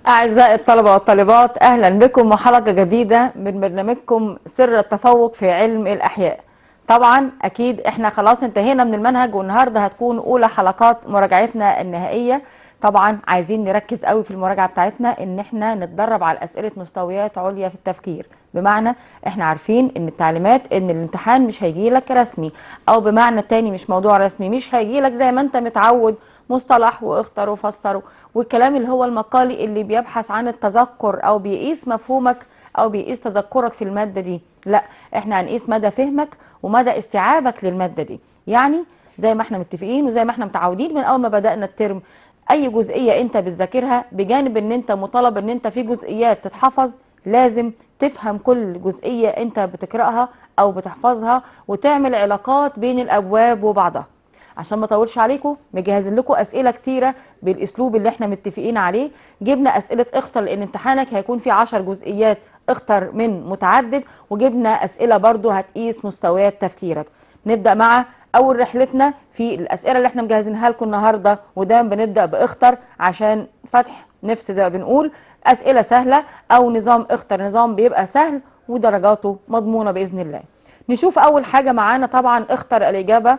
أعزائي الطلبة والطالبات أهلا بكم وحلقة جديدة من برنامجكم سر التفوق في علم الأحياء طبعا أكيد إحنا خلاص انتهينا من المنهج والنهاردة هتكون أولى حلقات مراجعتنا النهائية طبعا عايزين نركز قوي في المراجعة بتاعتنا إن إحنا نتدرب على أسئلة مستويات عليا في التفكير بمعنى إحنا عارفين إن التعليمات إن الامتحان مش هيجيلك رسمي أو بمعنى تاني مش موضوع رسمي مش هيجيلك زي ما أنت متعود مصطلح واختر وفسر والكلام اللي هو المقالي اللي بيبحث عن التذكر او بيقيس مفهومك او بيقيس تذكرك في المادة دي لا احنا هنقيس مدى فهمك ومدى استيعابك للمادة دي يعني زي ما احنا متفقين وزي ما احنا متعودين من اول ما بدأنا الترم اي جزئية انت بتذاكرها بجانب ان انت مطالب ان انت في جزئيات تتحفظ لازم تفهم كل جزئية انت بتقرأها او بتحفظها وتعمل علاقات بين الابواب وبعضها عشان ما اطولش عليكم مجهزين لكم اسئله كتيره بالاسلوب اللي احنا متفقين عليه جبنا اسئله اختر لان امتحانك هيكون فيه 10 جزئيات اختر من متعدد وجبنا اسئله برضو هتقيس مستويات تفكيرك نبدا مع اول رحلتنا في الاسئله اللي احنا مجهزينها لكم النهارده ودايما بنبدا باختر عشان فتح نفس زي ما بنقول اسئله سهله او نظام اختر نظام بيبقى سهل ودرجاته مضمونه باذن الله نشوف اول حاجه معانا طبعا اختر الاجابه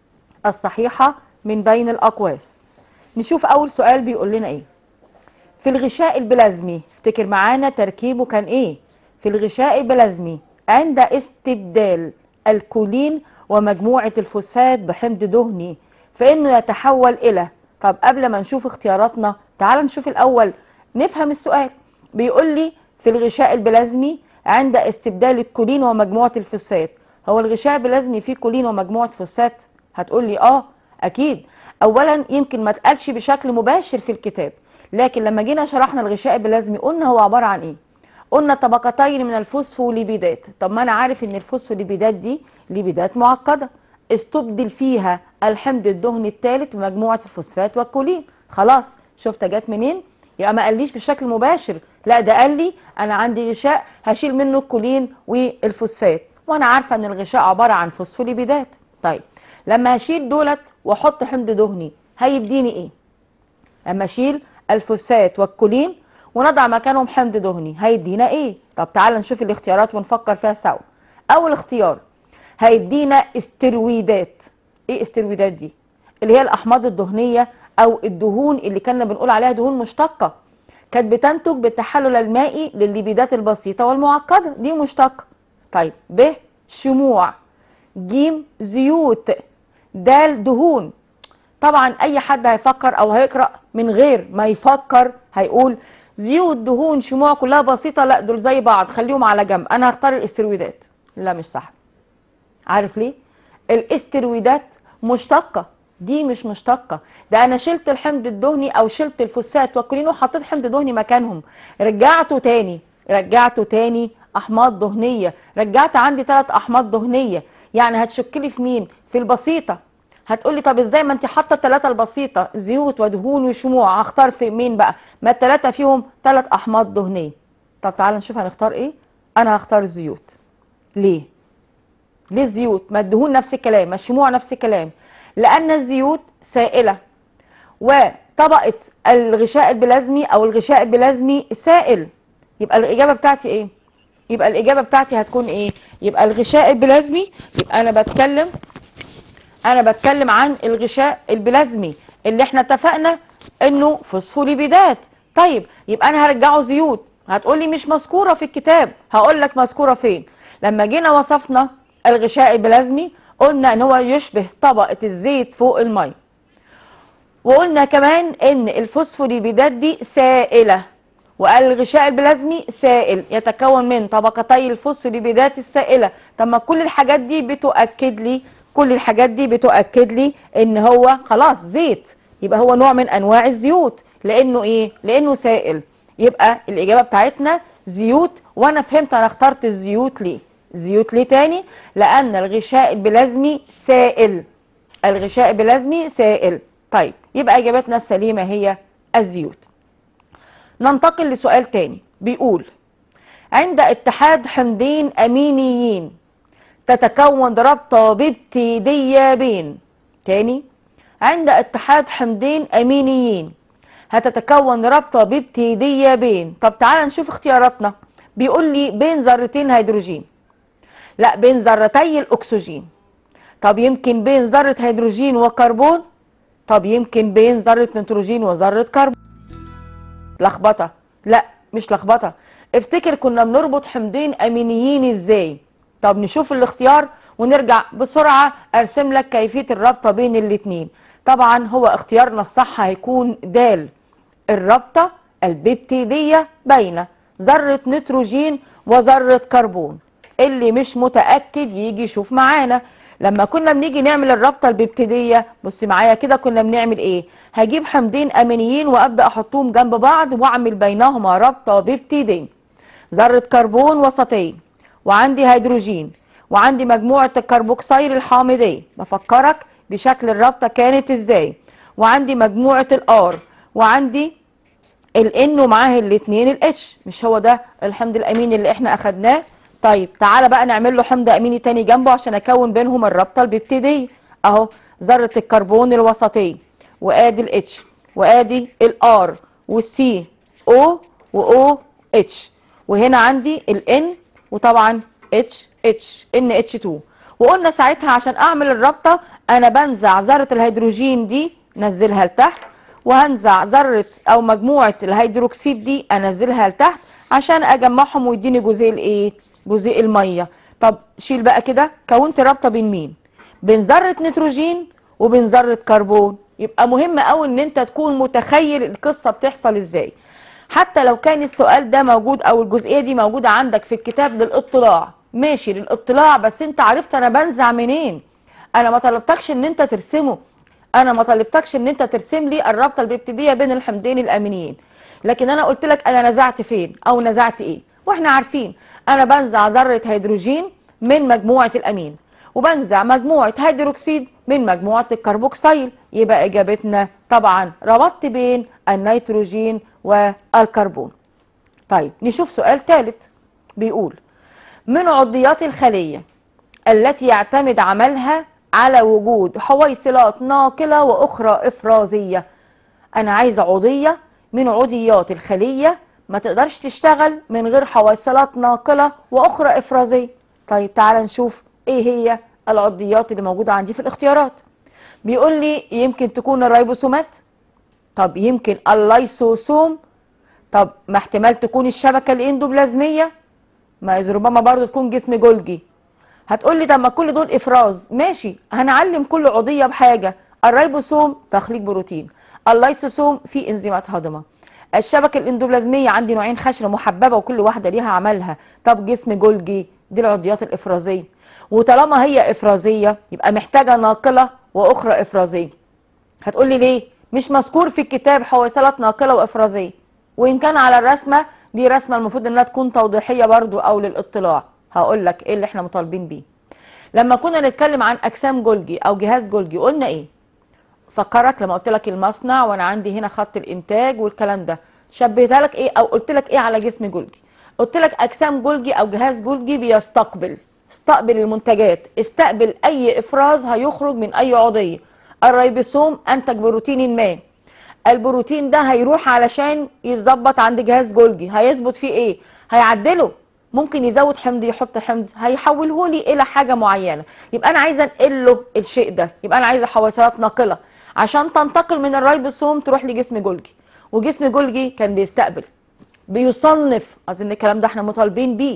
الصحيحة من بين الأقواس نشوف أول سؤال بيقول لنا إيه في الغشاء البلازمي افتكر معانا تركيبه كان إيه في الغشاء البلازمي عند استبدال الكولين ومجموعة الفوسفات بحمض دهني فإنه يتحول إلى طب قبل ما نشوف اختياراتنا تعال نشوف الأول نفهم السؤال بيقول لي في الغشاء البلازمي عند استبدال الكولين ومجموعة الفوسفات هو الغشاء البلازمي فيه كولين ومجموعة فوسفات هتقول لي اه اكيد اولا يمكن ما اتقالش بشكل مباشر في الكتاب لكن لما جينا شرحنا الغشاء البلازمي قلنا هو عباره عن ايه قلنا طبقتين من الفوسفوليبيدات طب ما انا عارف ان الفوسفوليبيدات دي ليبيدات معقده استبدل فيها الحمض الدهني الثالث بمجموعه الفوسفات والكولين خلاص شفت جت منين يبقى ما قاليش بشكل مباشر لا ده قال لي انا عندي غشاء هشيل منه الكولين والفوسفات وانا عارفه ان الغشاء عباره عن فوسفوليبيدات طيب لما هشيل دولت واحط حمض دهني هيديني ايه لما اشيل الفوسفات والكولين ونضع مكانهم حمض دهني هيدينا ايه طب تعال نشوف الاختيارات ونفكر فيها سوا اول اختيار هيدينا استرويدات ايه استرويدات دي اللي هي الاحماض الدهنيه او الدهون اللي كنا بنقول عليها دهون مشتقه كانت بتنتج بالتحلل المائي للليبيدات البسيطه والمعقده دي مشتقه طيب ب شموع جيم زيوت دال دهون طبعا اي حد هيفكر او هيقرا من غير ما يفكر هيقول زيوت دهون شموع كلها بسيطه لا دول زي بعض خليهم على جنب انا هختار الاسترويدات لا مش صح عارف ليه الاسترويدات مشتقه دي مش مشتقه ده انا شلت الحمض الدهني او شلت الفوسفات والكولين وحطيت حمض دهني مكانهم رجعته تاني رجعته تاني احماض دهنيه رجعت عندي ثلاث احماض دهنيه يعني هتشكلي في مين في البسيطه هتقولي طب ازاي ما انت حاطه الثلاثه البسيطه زيوت ودهون وشموع هختار في مين بقى ما الثلاثه فيهم ثلاث احماض دهنيه طب تعالى نشوف هنختار ايه انا هختار الزيوت ليه ليه الزيوت ما الدهون نفس الكلام ما الشموع نفس الكلام لان الزيوت سائله وطبقه الغشاء البلازمي او الغشاء البلازمي سائل يبقى الاجابه بتاعتي ايه يبقى الاجابه بتاعتي هتكون ايه يبقى الغشاء البلازمي يبقى انا بتكلم انا بتكلم عن الغشاء البلازمي اللي احنا اتفقنا انه فوسفوليبيدات طيب يبقى انا هرجعه زيوت هتقولي مش مذكوره في الكتاب هقول لك مذكوره فين لما جينا وصفنا الغشاء البلازمي قلنا ان هو يشبه طبقه الزيت فوق الميه وقلنا كمان ان الفوسفوليبيدات دي سائله والغشاء البلازمي سائل يتكون من طبقتي الفوسفوليبيدات السائله طب ما كل الحاجات دي بتؤكد لي كل الحاجات دي بتؤكد لي ان هو خلاص زيت يبقى هو نوع من انواع الزيوت لانه ايه لانه سائل يبقى الاجابه بتاعتنا زيوت وانا فهمت انا اخترت الزيوت ليه زيوت ليه تاني لان الغشاء البلازمي سائل الغشاء البلازمي سائل طيب يبقى اجابتنا السليمه هي الزيوت ننتقل لسؤال تاني بيقول عند اتحاد حمضين امينيين تتكون رابطة بابتيدية بين تاني عند اتحاد حمضين امينيين هتتكون رابطه ببتيديه بين طب تعال نشوف اختياراتنا بيقول لي بين ذرتين هيدروجين لا بين ذرتي الاكسجين طب يمكن بين ذره هيدروجين وكربون طب يمكن بين ذره نيتروجين وذره كربون لخبطه لا مش لخبطه افتكر كنا بنربط حمضين امينيين ازاي طب نشوف الاختيار ونرجع بسرعه ارسم لك كيفيه الرابطه بين الاتنين طبعا هو اختيارنا الصح هيكون د الرابطه الببتيديه بين ذره نيتروجين وذره كربون اللي مش متاكد يجي يشوف معانا لما كنا بنيجي نعمل الرابطه الببتيديه بص معايا كده كنا بنعمل ايه هجيب حمضين امينيين وابدا احطهم جنب بعض واعمل بينهما رابطه ببتيديه ذره كربون وسطيه وعندي هيدروجين وعندي مجموعه الكربوكسيل الحامضيه بفكرك بشكل الرابطه كانت ازاي وعندي مجموعه الار وعندي الان ومعاه الاثنين الاتش مش هو ده الحمض الاميني اللي احنا اخدناه طيب تعالى بقى نعمل له حمض اميني تاني جنبه عشان اكون بينهم الرابطه الببتيديه اهو ذره الكربون الوسطيه وادي الاتش وادي الار والسي او واو اتش وهنا عندي الان وطبعا اتش اتش ان اتش 2 وقلنا ساعتها عشان اعمل الرابطه انا بنزع ذره الهيدروجين دي نزلها لتحت وهنزع ذره او مجموعه الهيدروكسيد دي انزلها لتحت عشان اجمعهم ويديني جزيء الايه جزيء الميه طب شيل بقى كده كونت رابطه بين مين بين ذره نيتروجين وبين ذره كربون يبقى مهم قوي ان انت تكون متخيل القصه بتحصل ازاي حتى لو كان السؤال ده موجود او الجزئيه دي موجوده عندك في الكتاب للاطلاع ماشي للاطلاع بس انت عرفت انا بنزع منين انا ما طلبتكش ان انت ترسمه انا ما طلبتكش ان انت ترسم لي الرابطه الببتيديه بين الحمضين الامينيين لكن انا قلت لك انا نزعت فين او نزعت ايه واحنا عارفين انا بنزع ذره هيدروجين من مجموعه الامين وبنزع مجموعه هيدروكسيد من مجموعه الكربوكسيل يبقى اجابتنا طبعا ربطت بين النيتروجين والكربون طيب نشوف سؤال ثالث بيقول من عضيات الخليه التي يعتمد عملها على وجود حويصلات ناقله واخرى افرازيه انا عايزه عضيه من عضيات الخليه ما تقدرش تشتغل من غير حويصلات ناقله واخرى افرازيه طيب تعال نشوف ايه هي العضيات اللي موجوده عندي في الاختيارات بيقول لي يمكن تكون الريبوسومات طب يمكن اللايسوسوم طب ما احتمال تكون الشبكه الاندوبلازميه ما إذ ربما برضو تكون جسم جولجي هتقول لي طب ما كل دول افراز ماشي هنعلم كل عضيه بحاجه الريبوسوم تخليق بروتين اللايسوسوم في انزيمات هضمه الشبكه الاندوبلازميه عندي نوعين خشره محببه وكل واحده ليها عملها طب جسم جولجي دي العضيات الافرازيه وطالما هي افرازيه يبقى محتاجه ناقله واخرى افرازيه هتقول لي ليه مش مذكور في الكتاب حويصلات ناقله وافرازيه وان كان على الرسمه دي رسمه المفروض انها تكون توضيحيه برضو او للاطلاع هقول لك ايه اللي احنا مطالبين بيه لما كنا نتكلم عن اجسام جولجي او جهاز جولجي قلنا ايه فكرك لما قلت لك المصنع وانا عندي هنا خط الانتاج والكلام ده شبهتها لك ايه او قلت لك ايه على جسم جولجي قلت لك اجسام جولجي او جهاز جولجي بيستقبل استقبل المنتجات استقبل اي افراز هيخرج من اي عضيه الريبوسوم انتج بروتين ما البروتين ده هيروح علشان يتظبط عند جهاز جولجي هيظبط فيه ايه هيعدله ممكن يزود حمض يحط حمض هيحوله لي الى حاجه معينه يبقى انا عايزه انقل له الشيء ده يبقى انا عايزه حويصلات ناقله عشان تنتقل من الريبوسوم تروح لجسم جولجي وجسم جولجي كان بيستقبل بيصنف اظن الكلام ده احنا مطالبين بيه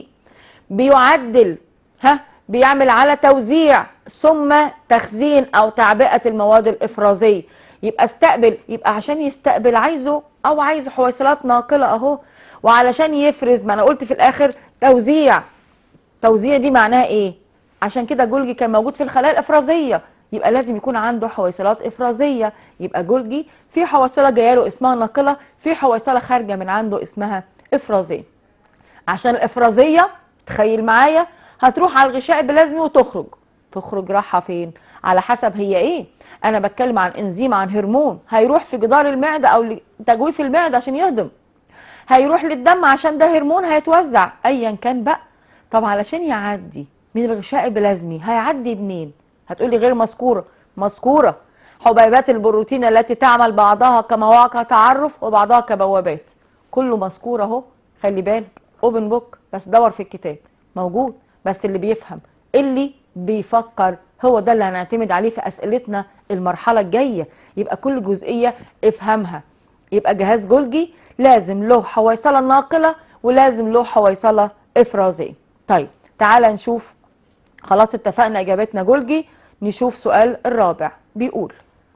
بيعدل ها بيعمل على توزيع ثم تخزين او تعبئه المواد الافرازيه يبقى استقبل يبقى عشان يستقبل عايزه او عايز حويصلات ناقله اهو وعلشان يفرز ما انا قلت في الاخر توزيع توزيع دي معناها ايه عشان كده جولجي كان موجود في الخلايا الافرازيه يبقى لازم يكون عنده حويصلات افرازيه يبقى جولجي في حويصله جايه له اسمها ناقله في حويصله خارجه من عنده اسمها افرازيه عشان الافرازيه تخيل معايا هتروح على الغشاء البلازمي وتخرج تخرج راحه فين على حسب هي ايه انا بتكلم عن انزيم عن هرمون هيروح في جدار المعده او تجويف المعده عشان يهضم هيروح للدم عشان ده هرمون هيتوزع ايا كان بقى طب علشان يعدي من الغشاء البلازمي هيعدي منين هتقولي غير مذكوره مذكوره حبيبات البروتين التي تعمل بعضها كمواقع تعرف وبعضها كبوابات كله مذكور اهو خلي بالك اوبن بوك بس دور في الكتاب موجود بس اللي بيفهم اللي بيفكر هو ده اللي هنعتمد عليه في اسئلتنا المرحله الجايه يبقى كل جزئيه افهمها يبقى جهاز جولجي لازم له حويصله ناقله ولازم له حويصله افرازيه طيب تعالى نشوف خلاص اتفقنا اجابتنا جولجي نشوف سؤال الرابع بيقول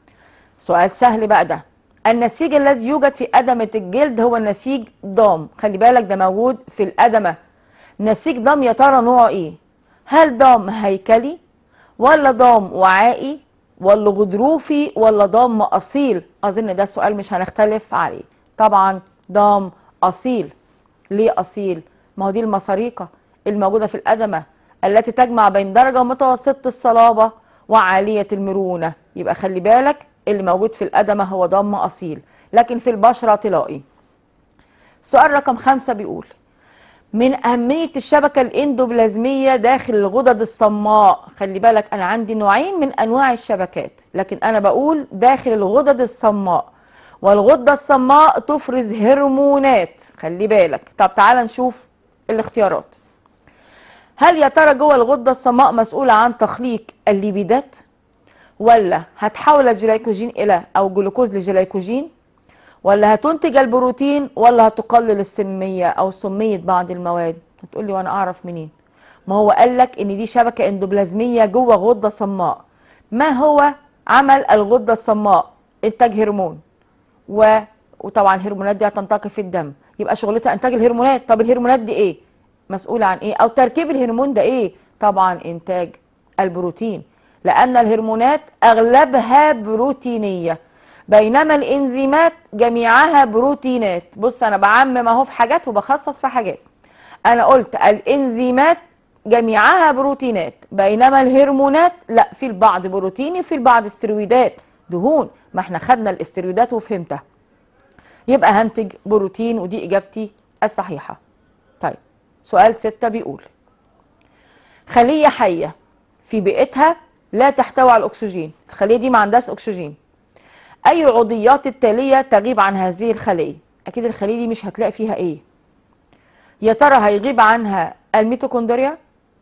سؤال سهل بقى ده النسيج الذي يوجد في أدمة الجلد هو النسيج ضام خلي بالك ده موجود في الأدمة نسيج ضام يا ترى نوعه ايه هل ضام هيكلي ولا ضام وعائي ولا غضروفي ولا ضام أصيل أظن ده السؤال مش هنختلف عليه طبعا ضام أصيل ليه أصيل ما هو دي المصاريقة الموجودة في الأدمة التي تجمع بين درجة متوسطة الصلابة وعالية المرونة يبقى خلي بالك اللي موجود في الأدمة هو ضم أصيل لكن في البشرة طلائي سؤال رقم خمسة بيقول من أهمية الشبكة الإندوبلازمية داخل الغدد الصماء خلي بالك أنا عندي نوعين من أنواع الشبكات لكن أنا بقول داخل الغدد الصماء والغدة الصماء تفرز هرمونات خلي بالك طب تعال نشوف الاختيارات هل يا ترى جوه الغدة الصماء مسؤولة عن تخليق الليبيدات ولا هتحول الجلايكوجين الى او جلوكوز لجلايكوجين ولا هتنتج البروتين ولا هتقلل السميه او سميه بعض المواد هتقول لي وانا اعرف منين ما هو قال لك ان دي شبكه اندوبلازميه جوه غده صماء ما هو عمل الغده الصماء انتاج هرمون و... وطبعا الهرمونات دي هتنتقل في الدم يبقى شغلتها انتاج الهرمونات طب الهرمونات دي ايه مسؤوله عن ايه او تركيب الهرمون ده ايه طبعا انتاج البروتين لأن الهرمونات أغلبها بروتينية بينما الإنزيمات جميعها بروتينات بص أنا بعمم أهو في حاجات وبخصص في حاجات أنا قلت الإنزيمات جميعها بروتينات بينما الهرمونات لا في البعض بروتيني في البعض استرويدات دهون ما احنا خدنا الاسترويدات وفهمتها يبقى هنتج بروتين ودي إجابتي الصحيحة طيب سؤال ستة بيقول خلية حية في بيئتها لا تحتوي على الأكسجين الخلية دي ما عندهاش أكسجين أي العضيات التالية تغيب عن هذه الخلية أكيد الخلية دي مش هتلاقي فيها إيه يا ترى هيغيب عنها الميتوكوندريا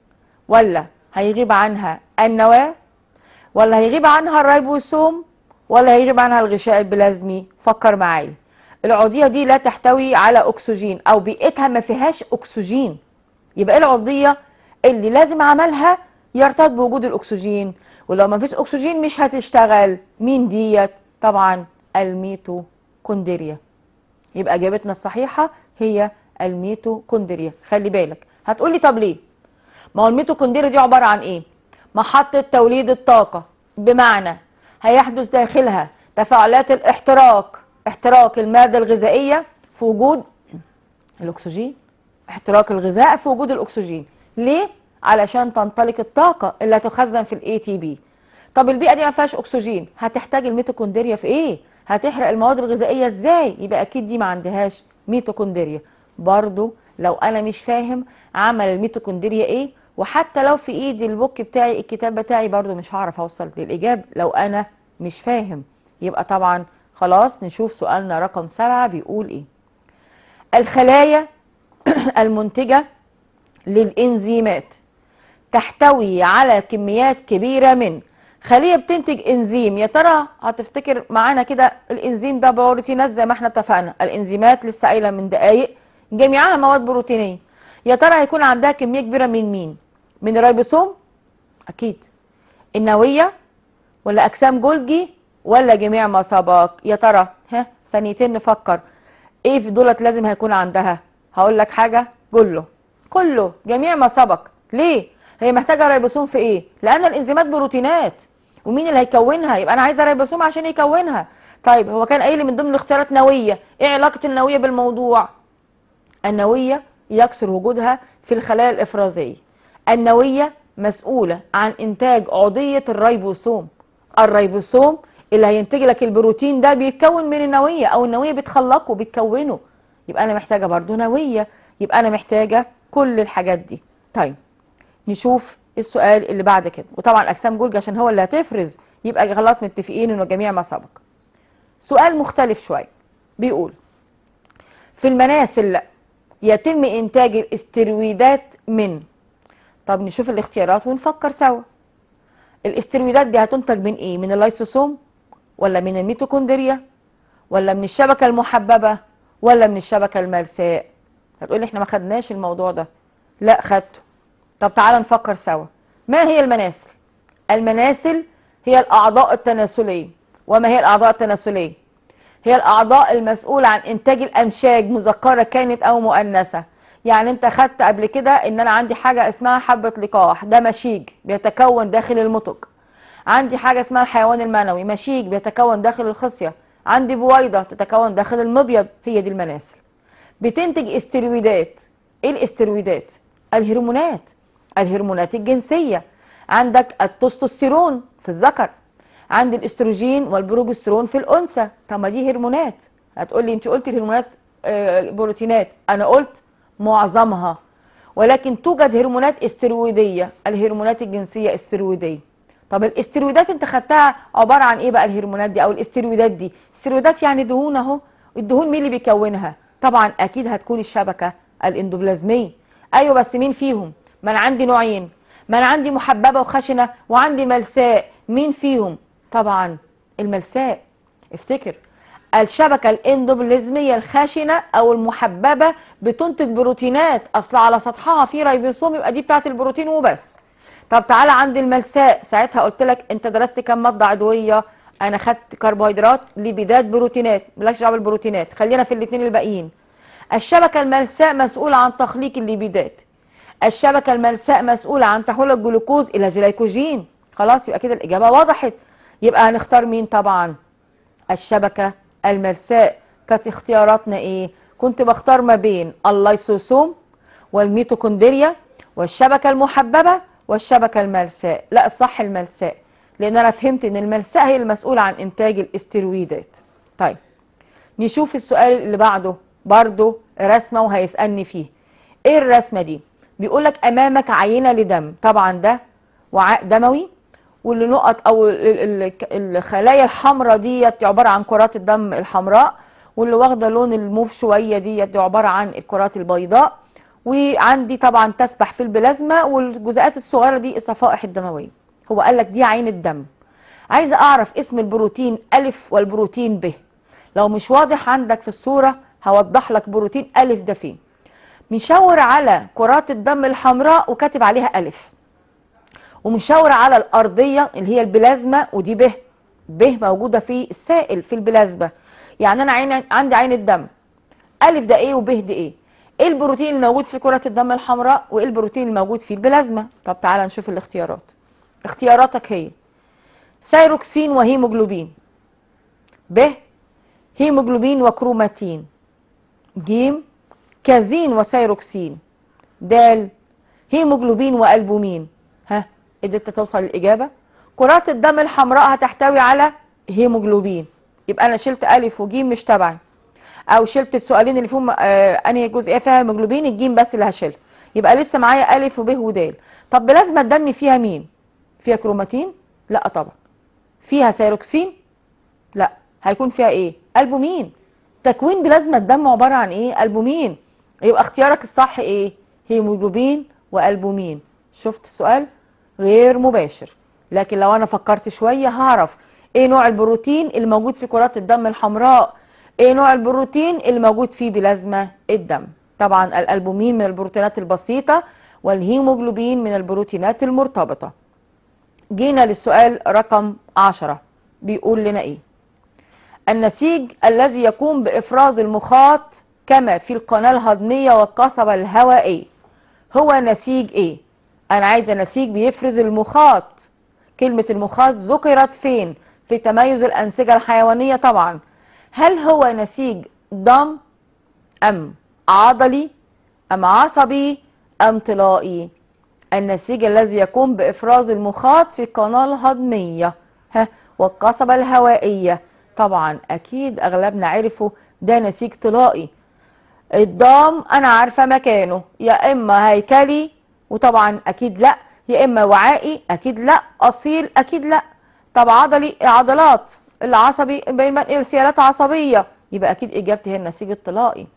ولا هيغيب عنها النواة ولا هيغيب عنها الريبوسوم ولا هيغيب عنها الغشاء البلازمي فكر معايا العضية دي لا تحتوي على أكسجين أو بيئتها ما فيهاش أكسجين يبقى إيه العضية اللي لازم عملها يرتبط بوجود الاكسجين ولو ما فيش اكسجين مش هتشتغل مين ديت طبعا الميتوكوندريا يبقى اجابتنا الصحيحه هي الميتوكوندريا خلي بالك هتقولي طب ليه ما هو الميتوكوندريا دي عباره عن ايه محطه توليد الطاقه بمعنى هيحدث داخلها تفاعلات الاحتراق احتراق الماده الغذائيه في وجود الاكسجين احتراق الغذاء في وجود الاكسجين ليه علشان تنطلق الطاقة اللي هتخزن في الاي تي بي طب البيئة دي ما فيهاش اكسجين هتحتاج الميتوكوندريا في ايه هتحرق المواد الغذائية ازاي يبقى اكيد دي ما عندهاش ميتوكوندريا برضو لو انا مش فاهم عمل الميتوكوندريا ايه وحتى لو في ايدي البوك بتاعي الكتاب بتاعي برضو مش هعرف اوصل للاجابة لو انا مش فاهم يبقى طبعا خلاص نشوف سؤالنا رقم سبعة بيقول ايه الخلايا المنتجة للإنزيمات تحتوي على كميات كبيرة من خلية بتنتج انزيم يا ترى هتفتكر معانا كده الانزيم ده بروتينات زي ما احنا اتفقنا الانزيمات لسه قايله من دقايق جميعها مواد بروتينيه يا ترى هيكون عندها كميه كبيره من مين من الريبوسوم اكيد النوويه ولا اجسام جولجي ولا جميع ما سبق يا ترى ها ثانيتين نفكر ايه في دولت لازم هيكون عندها هقول لك حاجه كله كله جميع ما سبق ليه هي محتاجه ريبوسوم في ايه لان الانزيمات بروتينات ومين اللي هيكونها يبقى انا عايزه ريبوسوم عشان يكونها طيب هو كان قايل لي من ضمن الاختيارات نويه ايه علاقه النويه بالموضوع النويه يكثر وجودها في الخلايا الافرازيه النويه مسؤوله عن انتاج عضيه الريبوسوم الريبوسوم اللي هينتج لك البروتين ده بيتكون من النويه او النويه بتخلقه بتكونه يبقى انا محتاجه برضو نويه يبقى انا محتاجه كل الحاجات دي طيب نشوف السؤال اللي بعد كده وطبعا اجسام جولج عشان هو اللي هتفرز يبقى خلاص متفقين انه جميع ما سبق سؤال مختلف شويه بيقول في المناسل يتم انتاج الاسترويدات من طب نشوف الاختيارات ونفكر سوا الاسترويدات دي هتنتج من ايه من اللايسوسوم ولا من الميتوكوندريا ولا من الشبكه المحببه ولا من الشبكه الملساء هتقولي احنا ما خدناش الموضوع ده لا خدته طب تعالى نفكر سوا ما هي المناسل المناسل هي الاعضاء التناسليه وما هي الاعضاء التناسليه هي الاعضاء المسؤوله عن انتاج الامشاج مذكره كانت او مؤنثه يعني انت خدت قبل كده ان انا عندي حاجه اسمها حبه لقاح ده مشيج بيتكون داخل المتق عندي حاجه اسمها الحيوان المنوي مشيج بيتكون داخل الخصيه عندي بويضه تتكون داخل المبيض هي دي المناسل بتنتج استرويدات ايه الاسترويدات الهرمونات الهرمونات الجنسيه عندك التستوستيرون في الذكر عندي الاستروجين والبروجسترون في الانثى طب ما دي هرمونات هتقول لي انت قلتي الهرمونات آه، بروتينات انا قلت معظمها ولكن توجد هرمونات استرويديه الهرمونات الجنسيه استرويديه طب الاسترويدات انت خدتها عباره عن ايه بقى الهرمونات دي او الاسترويدات دي استرويدات يعني دهون اهو الدهون مين اللي بيكونها طبعا اكيد هتكون الشبكه الاندوبلازميه ايوه بس مين فيهم ما انا عندي نوعين ما انا عندي محببه وخشنه وعندي ملساء مين فيهم طبعا الملساء افتكر الشبكة الاندوبلازمية الخاشنة او المحببة بتنتج بروتينات اصل على سطحها في ريبوسوم يبقى دي بتاعت البروتين وبس طب تعالى عند الملساء ساعتها قلت لك انت درست كام مادة عضوية انا خدت كربوهيدرات لبداية بروتينات مالكش دعوه بالبروتينات خلينا في الاثنين الباقيين الشبكة الملساء مسؤولة عن تخليق الليبيدات الشبكة الملساء مسؤولة عن تحويل الجلوكوز الى جلايكوجين خلاص يبقى كده الاجابة وضحت يبقى هنختار مين طبعا الشبكة الملساء كانت اختياراتنا ايه كنت بختار ما بين اللايسوسوم والميتوكوندريا والشبكة المحببة والشبكة الملساء لا الصح الملساء لان انا فهمت ان الملساء هي المسؤولة عن انتاج الاسترويدات طيب نشوف السؤال اللي بعده برضه رسمة وهيسألني فيه ايه الرسمة دي بيقولك امامك عينة لدم طبعا ده وعاء دموي واللي نقط او ال- ال- الخلايا الحمراء ديت عباره عن كرات الدم الحمراء واللي واخده لون الموف شويه ديت دي عباره عن الكرات البيضاء وعندي طبعا تسبح في البلازما والجزيئات الصغيره دي الصفائح الدمويه هو قال لك دي عين الدم عايزه اعرف اسم البروتين الف والبروتين ب لو مش واضح عندك في الصوره هوضح لك بروتين الف ده فين مشاور على كرات الدم الحمراء وكاتب عليها الف ومشاورة على الأرضية اللي هي البلازما ودي ب ب موجودة في السائل في البلازما يعني أنا عين عندي عين الدم ألف ده إيه وب ده إيه إيه البروتين الموجود في كرة الدم الحمراء وإيه البروتين الموجود في البلازما طب تعالى نشوف الاختيارات اختياراتك هي سيروكسين وهيموجلوبين ب هيموجلوبين وكروماتين جيم كازين وسيروكسين دال هيموجلوبين والبومين ها قدرت توصل للاجابه كرات الدم الحمراء هتحتوي على هيموجلوبين يبقى انا شلت الف وجيم مش تبعي او شلت السؤالين اللي فيهم آه انهي جزئيه فيها هيموجلوبين الجيم بس اللي هشيلها يبقى لسه معايا الف وب ودال طب بلازمه الدم فيها مين فيها كروماتين لا طبعا فيها سيروكسين لا هيكون فيها ايه البومين تكوين بلازما الدم عباره عن ايه البومين يبقى اختيارك الصح ايه هيموجلوبين والبومين شفت السؤال غير مباشر لكن لو انا فكرت شويه هعرف ايه نوع البروتين اللي موجود في كرات الدم الحمراء ايه نوع البروتين اللي موجود في بلازما الدم طبعا الالبومين من البروتينات البسيطه والهيموجلوبين من البروتينات المرتبطه جينا للسؤال رقم عشرة بيقول لنا ايه النسيج الذي يقوم بافراز المخاط كما في القناه الهضميه والقصبه الهوائيه هو نسيج ايه انا عايزه نسيج بيفرز المخاط كلمه المخاط ذكرت فين في تميز الانسجه الحيوانيه طبعا هل هو نسيج دم ام عضلي ام عصبي ام طلائي النسيج الذي يقوم بافراز المخاط في القناه الهضميه ها والقصبه الهوائيه طبعا اكيد اغلبنا عرفوا ده نسيج طلائي الضام انا عارفه مكانه يا اما هيكلي وطبعا اكيد لا يا اما وعائي اكيد لا اصيل اكيد لا طب عضلي عضلات العصبي بين ارسالات عصبيه يبقى اكيد اجابتي هي النسيج الطلائي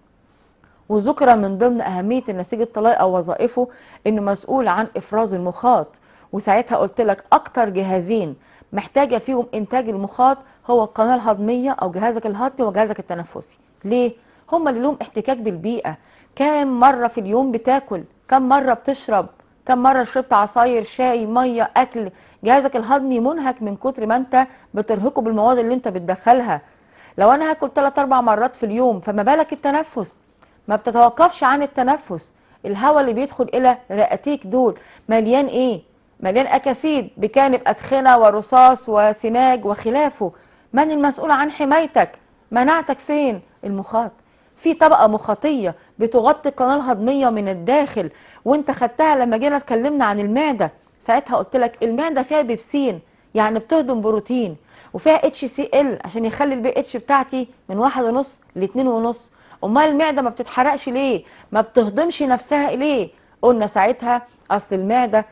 وذكر من ضمن اهميه النسيج الطلائي او وظائفه انه مسؤول عن افراز المخاط وساعتها قلت لك اكتر جهازين محتاجه فيهم انتاج المخاط هو القناه الهضميه او جهازك الهضمي وجهازك التنفسي ليه هما اللي لهم احتكاك بالبيئه كام مره في اليوم بتاكل كم مره بتشرب كم مره شربت عصاير شاي ميه اكل جهازك الهضمي منهك من كتر ما انت بترهقه بالمواد اللي انت بتدخلها لو انا هاكل 3 4 مرات في اليوم فما بالك التنفس ما بتتوقفش عن التنفس الهواء اللي بيدخل الى رئتيك دول مليان ايه مليان اكاسيد بجانب ادخنه ورصاص وسناج وخلافه من المسؤول عن حمايتك مناعتك فين المخاط في طبقه مخاطيه بتغطي القناه الهضميه من الداخل وانت خدتها لما جينا اتكلمنا عن المعده ساعتها قلت لك المعده فيها بيبسين يعني بتهضم بروتين وفيها اتش سي ال عشان يخلي البي اتش بتاعتي من واحد ونص لاتنين ونص امال المعده ما بتتحرقش ليه ما بتهضمش نفسها ليه قلنا ساعتها اصل المعده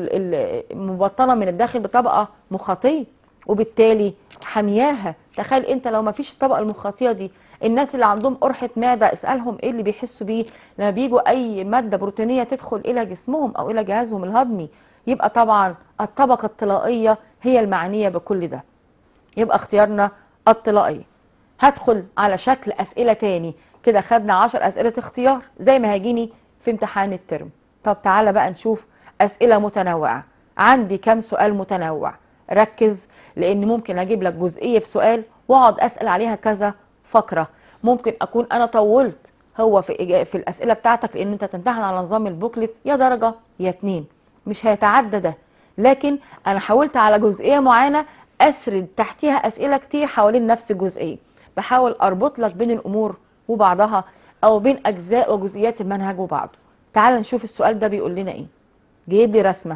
المبطنه من الداخل بطبقه مخاطيه وبالتالي حمياها تخيل انت لو ما فيش الطبقه المخاطيه دي الناس اللي عندهم قرحه معده اسالهم ايه اللي بيحسوا بيه لما بيجوا اي ماده بروتينيه تدخل الى جسمهم او الى جهازهم الهضمي يبقى طبعا الطبقه الطلائيه هي المعنيه بكل ده يبقى اختيارنا الطلائيه هدخل على شكل اسئله تاني كده خدنا 10 اسئله اختيار زي ما هيجيني في امتحان الترم طب تعالى بقى نشوف اسئله متنوعه عندي كم سؤال متنوع ركز لان ممكن اجيب لك جزئيه في سؤال واقعد اسال عليها كذا فقره ممكن اكون انا طولت هو في في الاسئله بتاعتك لان انت تمتحن على نظام البوكلت يا درجه يا اتنين مش هيتعدى ده لكن انا حاولت على جزئيه معينه اسرد تحتيها اسئله كتير حوالين نفس الجزئيه بحاول اربط لك بين الامور وبعضها او بين اجزاء وجزئيات المنهج وبعضه تعال نشوف السؤال ده بيقول لنا ايه جايب لي رسمه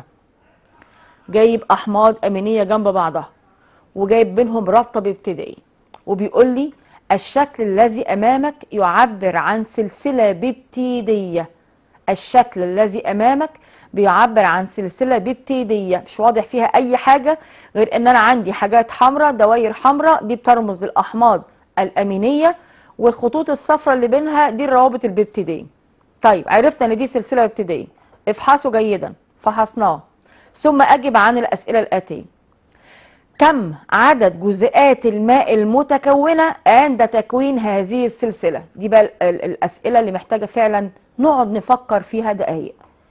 جايب احماض امينيه جنب بعضها وجايب بينهم رابطه بابتدائي وبيقول لي الشكل الذي امامك يعبر عن سلسله بابتيديه الشكل الذي امامك بيعبر عن سلسله بابتيديه مش واضح فيها اي حاجه غير ان انا عندي حاجات حمراء دوائر حمراء دي بترمز للاحماض الامينيه والخطوط الصفراء اللي بينها دي الروابط البيبتيديه طيب عرفنا ان دي سلسله ابتدائيه افحصوا جيدا فحصناه ثم اجب عن الاسئله الاتيه كم عدد جزيئات الماء المتكونه عند تكوين هذه السلسله دي بقى الاسئله اللي محتاجه فعلا نقعد نفكر فيها دقايق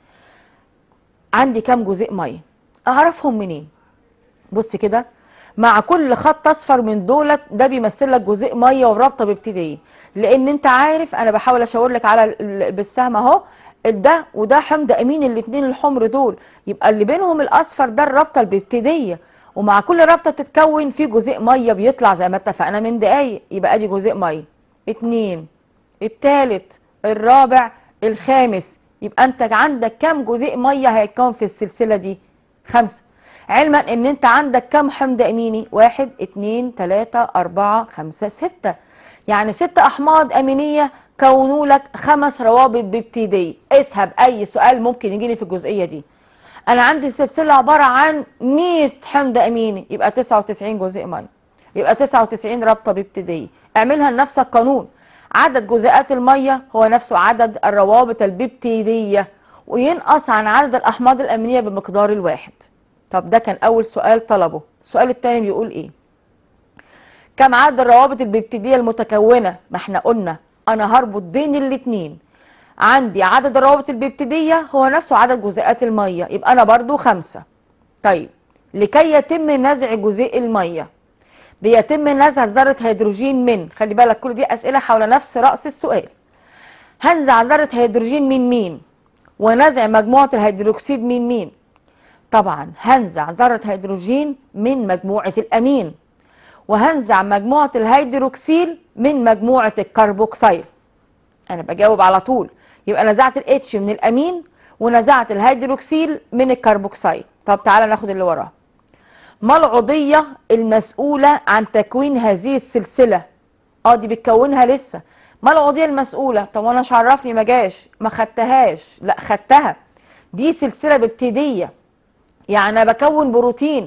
عندي كم جزيء ميه اعرفهم منين بص كده مع كل خط اصفر من دولت ده بيمثل لك جزيء ميه ورابطه بابتدائي لان انت عارف انا بحاول اشاور لك على بالسهم اهو ده وده حمض امين الاثنين الحمر دول يبقى اللي بينهم الاصفر ده الرابطه البابتدائيه ومع كل رابطه بتتكون في جزيء ميه بيطلع زي ما اتفقنا من دقايق يبقى ادي جزيء ميه اتنين التالت الرابع الخامس يبقى انت عندك كام جزيء ميه هيتكون في السلسله دي خمسه علما ان انت عندك كام حمض اميني واحد اتنين تلاتة اربعة خمسة ستة يعني ست احماض امينية كونوا لك خمس روابط بابتيدية اسهب اي سؤال ممكن يجيني في الجزئية دي انا عندي سلسلة عبارة عن 100 حمض اميني يبقى 99 جزيء ميه يبقى 99 رابطة بابتيدية اعملها لنفسك قانون عدد جزيئات المية هو نفسه عدد الروابط البيبتيدية وينقص عن عدد الأحماض الأمينية بمقدار الواحد طب ده كان أول سؤال طلبه السؤال الثاني بيقول إيه كم عدد الروابط البيبتيدية المتكونة ما احنا قلنا أنا هربط بين الاتنين عندي عدد الروابط البيبتيدية هو نفسه عدد جزيئات المية يبقى أنا برضو خمسة طيب لكي يتم نزع جزيء المية بيتم نزع ذرة هيدروجين من خلي بالك كل دي أسئلة حول نفس رأس السؤال هنزع ذرة هيدروجين من مين ونزع مجموعة الهيدروكسيد من مين طبعا هنزع ذرة هيدروجين من مجموعة الأمين وهنزع مجموعة الهيدروكسيل من مجموعة الكربوكسيل أنا بجاوب على طول يبقى نزعت الاتش من الأمين ونزعت الهيدروكسيل من الكربوكسيل طب تعالى ناخد اللي وراه ما العضية المسؤولة عن تكوين هذه السلسلة اه دي بتكونها لسه ما العضية المسؤولة طب وانا مش عرفني ما جاش ما خدتهاش لا خدتها دي سلسلة بابتدية يعني انا بكون بروتين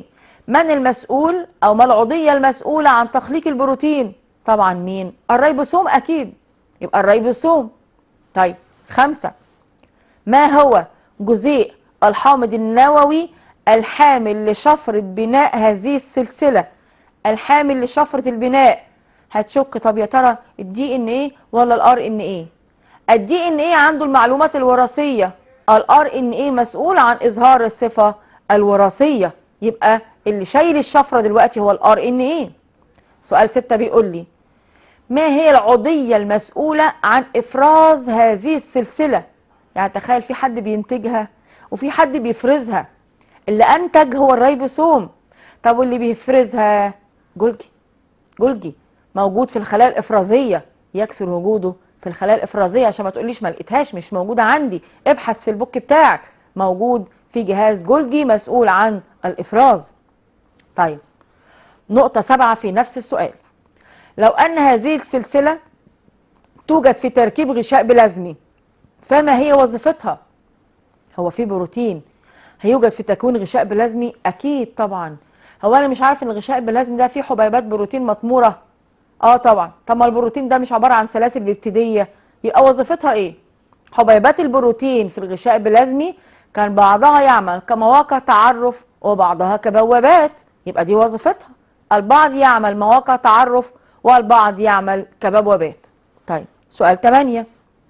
من المسؤول او ما العضيه المسؤوله عن تخليق البروتين طبعا مين الريبوسوم اكيد يبقى الريبوسوم طيب خمسة ما هو جزيء الحامض النووي الحامل لشفرة بناء هذه السلسلة الحامل لشفرة البناء هتشك طب يا ترى الدي ان ايه ولا الار ان ايه الدي ان ايه عنده المعلومات الوراثية الار ان ايه مسؤول عن اظهار الصفة الوراثية يبقى اللي شايل الشفرة دلوقتي هو الار ان ايه سؤال ستة بيقول لي ما هي العضية المسؤولة عن افراز هذه السلسلة يعني تخيل في حد بينتجها وفي حد بيفرزها اللي انتج هو الريبوسوم طب واللي بيفرزها جولجي جولجي موجود في الخلايا الافرازيه يكثر وجوده في الخلايا الافرازيه عشان ما تقوليش ما لقيتهاش مش موجوده عندي ابحث في البوك بتاعك موجود في جهاز جولجي مسؤول عن الافراز طيب نقطة سبعة في نفس السؤال لو أن هذه السلسلة توجد في تركيب غشاء بلازمي فما هي وظيفتها؟ هو في بروتين هيوجد في تكوين غشاء بلازمي اكيد طبعا هو انا مش عارف ان الغشاء البلازمي ده فيه حبيبات بروتين مطموره اه طبعا طب ما البروتين ده مش عباره عن سلاسل ببتيديه يبقى وظيفتها ايه حبيبات البروتين في الغشاء البلازمي كان بعضها يعمل كمواقع تعرف وبعضها كبوابات يبقى دي وظيفتها البعض يعمل مواقع تعرف والبعض يعمل كبوابات طيب سؤال 8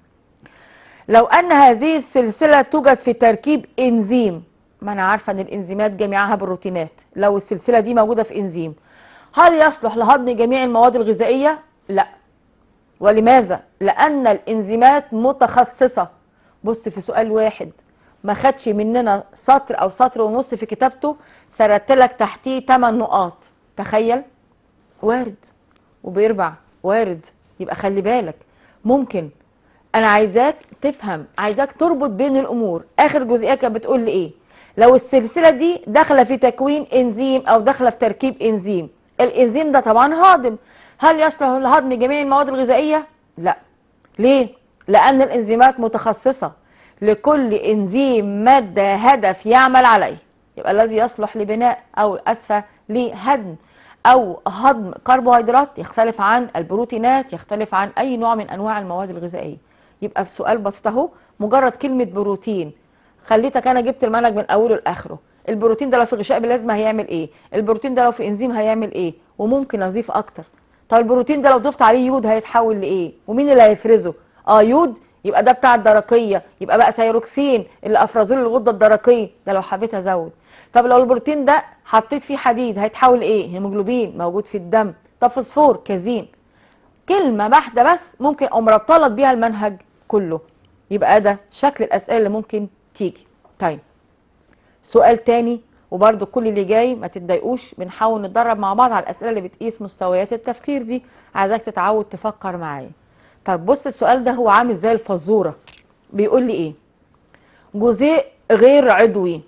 لو ان هذه السلسله توجد في تركيب انزيم ما انا عارفه ان الانزيمات جميعها بروتينات لو السلسله دي موجوده في انزيم هل يصلح لهضم جميع المواد الغذائيه لا ولماذا لان الانزيمات متخصصه بص في سؤال واحد ما خدش مننا سطر او سطر ونص في كتابته سردت لك تحتيه 8 نقاط تخيل وارد وبيربع وارد يبقى خلي بالك ممكن انا عايزاك تفهم عايزاك تربط بين الامور اخر جزئيه كانت بتقول لي ايه لو السلسله دي داخله في تكوين انزيم او داخله في تركيب انزيم الانزيم ده طبعا هاضم هل يصلح لهضم جميع المواد الغذائيه لا ليه لان الانزيمات متخصصه لكل انزيم ماده هدف يعمل عليه يبقى الذي يصلح لبناء او اسفه لهدم او هضم كربوهيدرات يختلف عن البروتينات يختلف عن اي نوع من انواع المواد الغذائيه يبقى في سؤال بسيط اهو مجرد كلمه بروتين خليتك انا جبت المنهج من اوله لاخره البروتين ده لو في غشاء بلازما هيعمل ايه البروتين ده لو في انزيم هيعمل ايه وممكن اضيف اكتر طب البروتين ده لو ضفت عليه يود هيتحول لايه ومين اللي هيفرزه اه يود يبقى ده بتاع الدرقيه يبقى بقى سيروكسين اللي افرزوه للغده الدرقيه ده لو حبيت ازود طب لو البروتين ده حطيت فيه حديد هيتحول ايه هيموجلوبين موجود في الدم طب فوسفور كازين كلمه واحده بس ممكن اقوم ربطلك بيها المنهج كله يبقى ده شكل الاسئله اللي ممكن تيجي طيب سؤال تاني وبرده كل اللي جاي ما تتضايقوش بنحاول نتدرب مع بعض على الاسئله اللي بتقيس مستويات التفكير دي عايزاك تتعود تفكر معايا طب بص السؤال ده هو عامل زي الفزوره بيقول لي ايه جزيء غير عضوي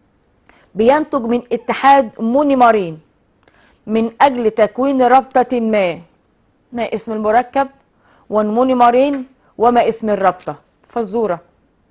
بينتج من اتحاد مونيمرين من اجل تكوين رابطه ما ما اسم المركب والمونيمرين وما اسم الرابطه فزوره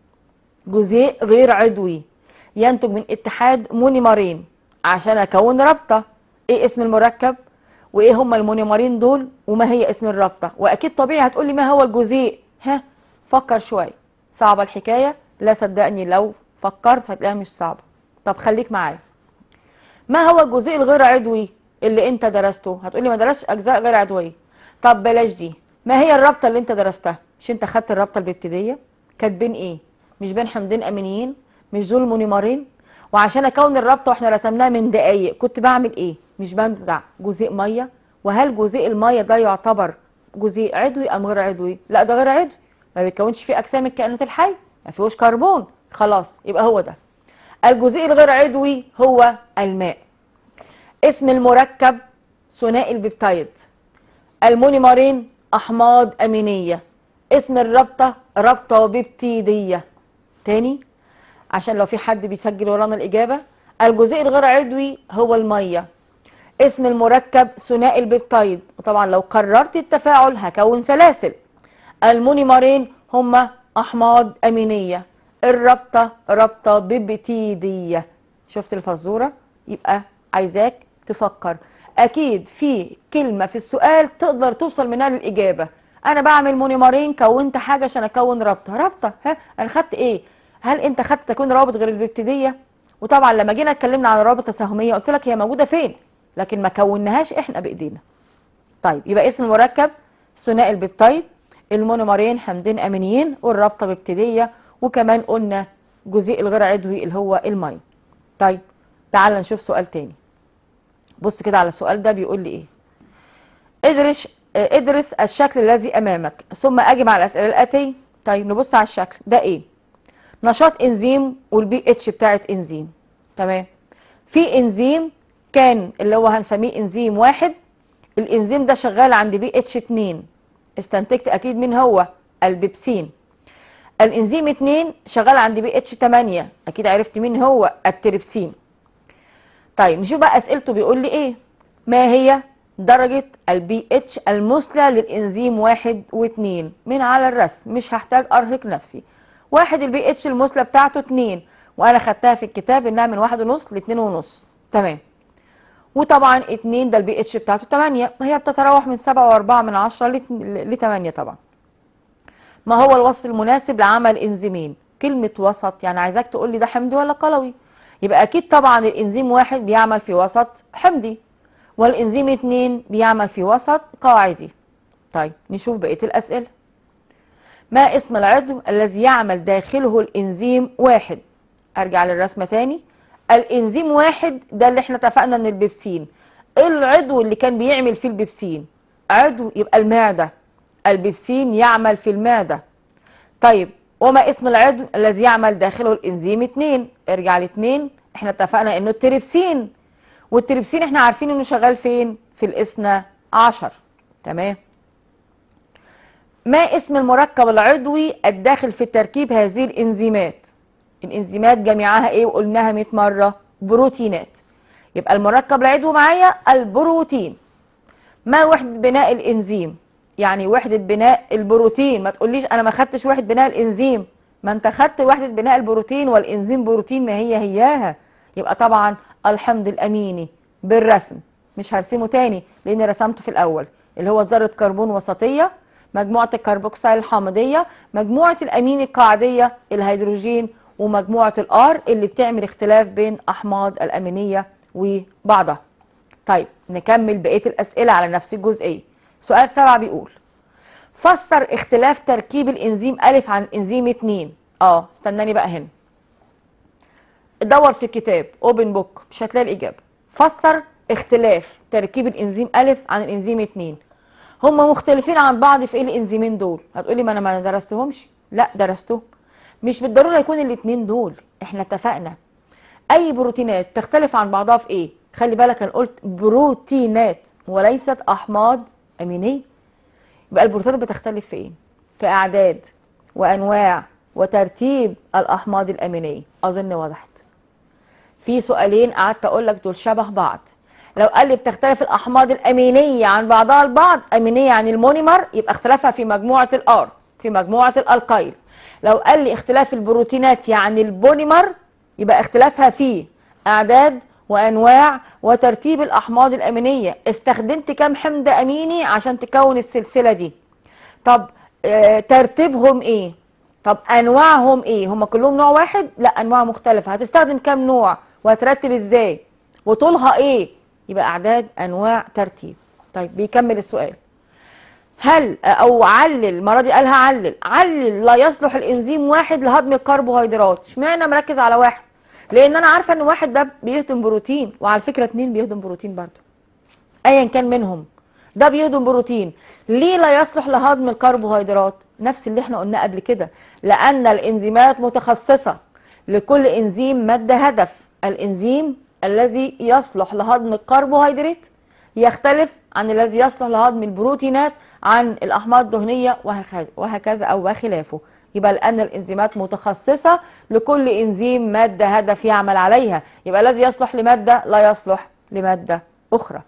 جزيء غير عضوي ينتج من اتحاد مونيمرين عشان اكون رابطه ايه اسم المركب وايه هما المونيمرين دول وما هي اسم الرابطه واكيد طبيعي هتقولي ما هو الجزيء ها فكر شويه صعبه الحكايه لا صدقني لو فكرت هتلاقيها مش صعبه طب خليك معايا ما هو الجزيء الغير عضوي اللي انت درسته هتقولي ما درستش اجزاء غير عضويه طب بلاش دي ما هي الرابطه اللي انت درستها مش انت خدت الرابطه الابتدائيه كانت بين ايه مش بين حمضين امينيين مش دول مونيمرين وعشان اكون الرابطه واحنا رسمناها من دقايق كنت بعمل ايه مش بنزع جزيء ميه وهل جزيء الميه ده يعتبر جزيء عضوي ام غير عضوي لا ده غير عضوي ما بيتكونش فيه اجسام الكائنات الحيه ما فيهوش كربون خلاص يبقى هو ده الجزيء الغير عضوي هو الماء اسم المركب ثنائي البيبتايد المونيمرين احماض امينيه اسم الرابطه رابطه بيبتيديه تاني عشان لو في حد بيسجل ورانا الاجابه الجزيء الغير عضوي هو الميه اسم المركب ثنائي البيبتايد وطبعا لو قررت التفاعل هكون سلاسل المونيمرين هما احماض امينيه الرابطه رابطه بيبتيديه شفت الفزوره يبقى عايزاك تفكر اكيد في كلمه في السؤال تقدر توصل منها للاجابه انا بعمل مونيمرين كونت حاجه عشان اكون رابطه رابطه ها انا خدت ايه هل انت خدت تكوين روابط غير الابتديه وطبعا لما جينا اتكلمنا عن الروابط التساهميه قلت لك هي موجوده فين لكن ما كوناهاش احنا بايدينا طيب يبقى اسم المركب ثنائي البيبتايد المونومرين حمضين امينيين والرابطه بابتديه وكمان قلنا جزيء الغير عضوي اللي هو المي طيب تعال نشوف سؤال تاني بص كده على السؤال ده بيقول لي ايه ادرس ادرس الشكل الذي امامك ثم اجب على الاسئله الاتيه طيب نبص على الشكل ده ايه نشاط انزيم والبي اتش بتاعت انزيم تمام في انزيم كان اللي هو هنسميه انزيم واحد الانزيم ده شغال عند بي اتش 2 استنتجت اكيد مين هو البيبسين الانزيم 2 شغال عند بي اتش 8 اكيد عرفت مين هو التريبسين طيب نشوف بقى اسئلته بيقول لي ايه ما هي درجة البي اتش المثلى للانزيم واحد واثنين من على الرسم مش هحتاج ارهق نفسي واحد البي اتش المثلى بتاعته اتنين وانا خدتها في الكتاب انها من واحد ونص لاتنين ونص تمام وطبعا اتنين ده البي اتش بتاعته تمانية هي بتتراوح من سبعة واربعة من عشرة لتمانية طبعا ما هو الوسط المناسب لعمل انزيمين كلمة وسط يعني عايزاك تقول لي ده حمضي ولا قلوي يبقى اكيد طبعا الانزيم واحد بيعمل في وسط حمضي والانزيم اتنين بيعمل في وسط قاعدي طيب نشوف بقية الاسئلة ما اسم العضو الذي يعمل داخله الانزيم واحد ارجع للرسمة تاني الانزيم واحد ده اللي احنا اتفقنا ان البيبسين ايه العضو اللي كان بيعمل فيه البيبسين عضو يبقى المعدة البيبسين يعمل في المعدة طيب وما اسم العضو الذي يعمل داخله الانزيم 2 ارجع ل 2 احنا اتفقنا انه التريبسين والتريبسين احنا عارفين انه شغال فين في الاثنى عشر تمام ما اسم المركب العضوي الداخل في تركيب هذه الانزيمات الانزيمات جميعها ايه وقلناها 100 مره بروتينات يبقى المركب العضوي معايا البروتين ما وحده بناء الانزيم يعني وحده بناء البروتين ما تقوليش انا ما خدتش وحده بناء الانزيم ما انت خدت وحده بناء البروتين والانزيم بروتين ما هي هياها يبقى طبعا الحمض الاميني بالرسم مش هرسمه تاني لان رسمته في الاول اللي هو ذره كربون وسطيه مجموعه الكربوكسيل الحامضيه مجموعه الامين القاعديه الهيدروجين ومجموعه الار اللي بتعمل اختلاف بين احماض الامينيه وبعضها طيب نكمل بقيه الاسئله على نفس الجزئيه سؤال سبعة بيقول فسر اختلاف تركيب الانزيم الف عن انزيم 2 اه استناني بقى هنا دور في الكتاب اوبن بوك مش هتلاقي الاجابه فسر اختلاف تركيب الانزيم الف عن الانزيم 2 هما مختلفين عن بعض في ايه الانزيمين دول هتقولي ما انا ما درستهمش لا درستهم مش بالضروره يكون الاثنين دول احنا اتفقنا اي بروتينات تختلف عن بعضها في ايه خلي بالك انا قلت بروتينات وليست احماض امينيه يبقى البروتينات بتختلف في ايه في اعداد وانواع وترتيب الاحماض الامينيه اظن وضحت في سؤالين قعدت اقول لك دول شبه بعض لو قال لي بتختلف الاحماض الامينيه عن بعضها البعض امينيه عن المونيمر يبقى اختلافها في مجموعه الار في مجموعه الالقايل لو قال لي اختلاف البروتينات يعني البوليمر يبقى اختلافها في اعداد وانواع وترتيب الاحماض الامينيه استخدمت كام حمض اميني عشان تكون السلسله دي طب اه ترتيبهم ايه طب انواعهم ايه هم كلهم نوع واحد لا انواع مختلفه هتستخدم كام نوع وهترتب ازاي وطولها ايه يبقى اعداد انواع ترتيب طيب بيكمل السؤال هل او علل المره دي قالها علل علل لا يصلح الانزيم واحد لهضم الكربوهيدرات اشمعنى مركز على واحد لان انا عارفه ان واحد ده بيهضم بروتين وعلى فكره اتنين بيهضم بروتين برضه ايا كان منهم ده بيهضم بروتين ليه لا يصلح لهضم الكربوهيدرات نفس اللي احنا قلناه قبل كده لان الانزيمات متخصصه لكل انزيم ماده هدف الانزيم الذي يصلح لهضم الكربوهيدرات يختلف عن الذي يصلح لهضم البروتينات عن الاحماض الدهنيه وهكذا وهكذا او وخلافه يبقى لان الانزيمات متخصصه لكل انزيم ماده هدف يعمل عليها يبقى الذي يصلح لماده لا يصلح لماده اخرى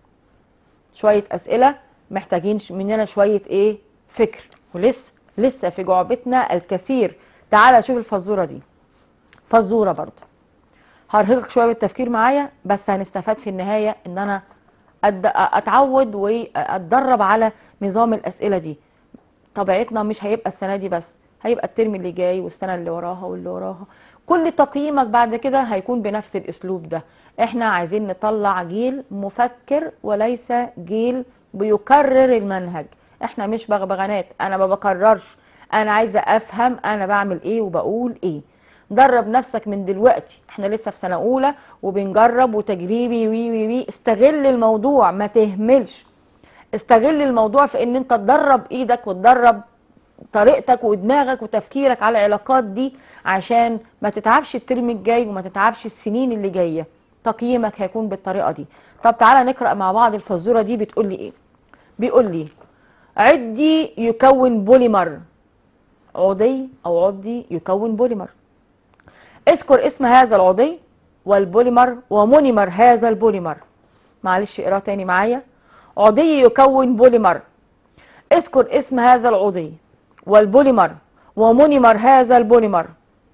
شويه اسئله محتاجين مننا شويه ايه فكر ولسه لسه في جعبتنا الكثير تعال شوف الفزوره دي فزوره برضه هرهقك شويه بالتفكير معايا بس هنستفاد في النهايه ان انا أد- اتعود واتدرب على نظام الاسئله دي طبيعتنا مش هيبقى السنه دي بس هيبقى الترم اللي جاي والسنه اللي وراها واللي وراها كل تقييمك بعد كده هيكون بنفس الاسلوب ده احنا عايزين نطلع جيل مفكر وليس جيل بيكرر المنهج احنا مش بغبغانات انا ما بكررش انا عايزه افهم انا بعمل ايه وبقول ايه درب نفسك من دلوقتي احنا لسه في سنه اولى وبنجرب وتجريبي وي وي وي استغل الموضوع ما تهملش استغل الموضوع في ان انت تدرب ايدك وتدرب طريقتك ودماغك وتفكيرك على العلاقات دي عشان ما تتعبش الترم الجاي وما تتعبش السنين اللي جايه تقييمك هيكون بالطريقه دي طب تعالى نقرا مع بعض الفزوره دي بتقول لي ايه بيقول لي عدي يكون بوليمر عضي او عضي يكون بوليمر اذكر اسم هذا العضي والبوليمر ومونيمر هذا البوليمر معلش اقرا تاني معايا عضي يكون بوليمر اذكر اسم هذا العضي والبوليمر ومونيمر هذا البوليمر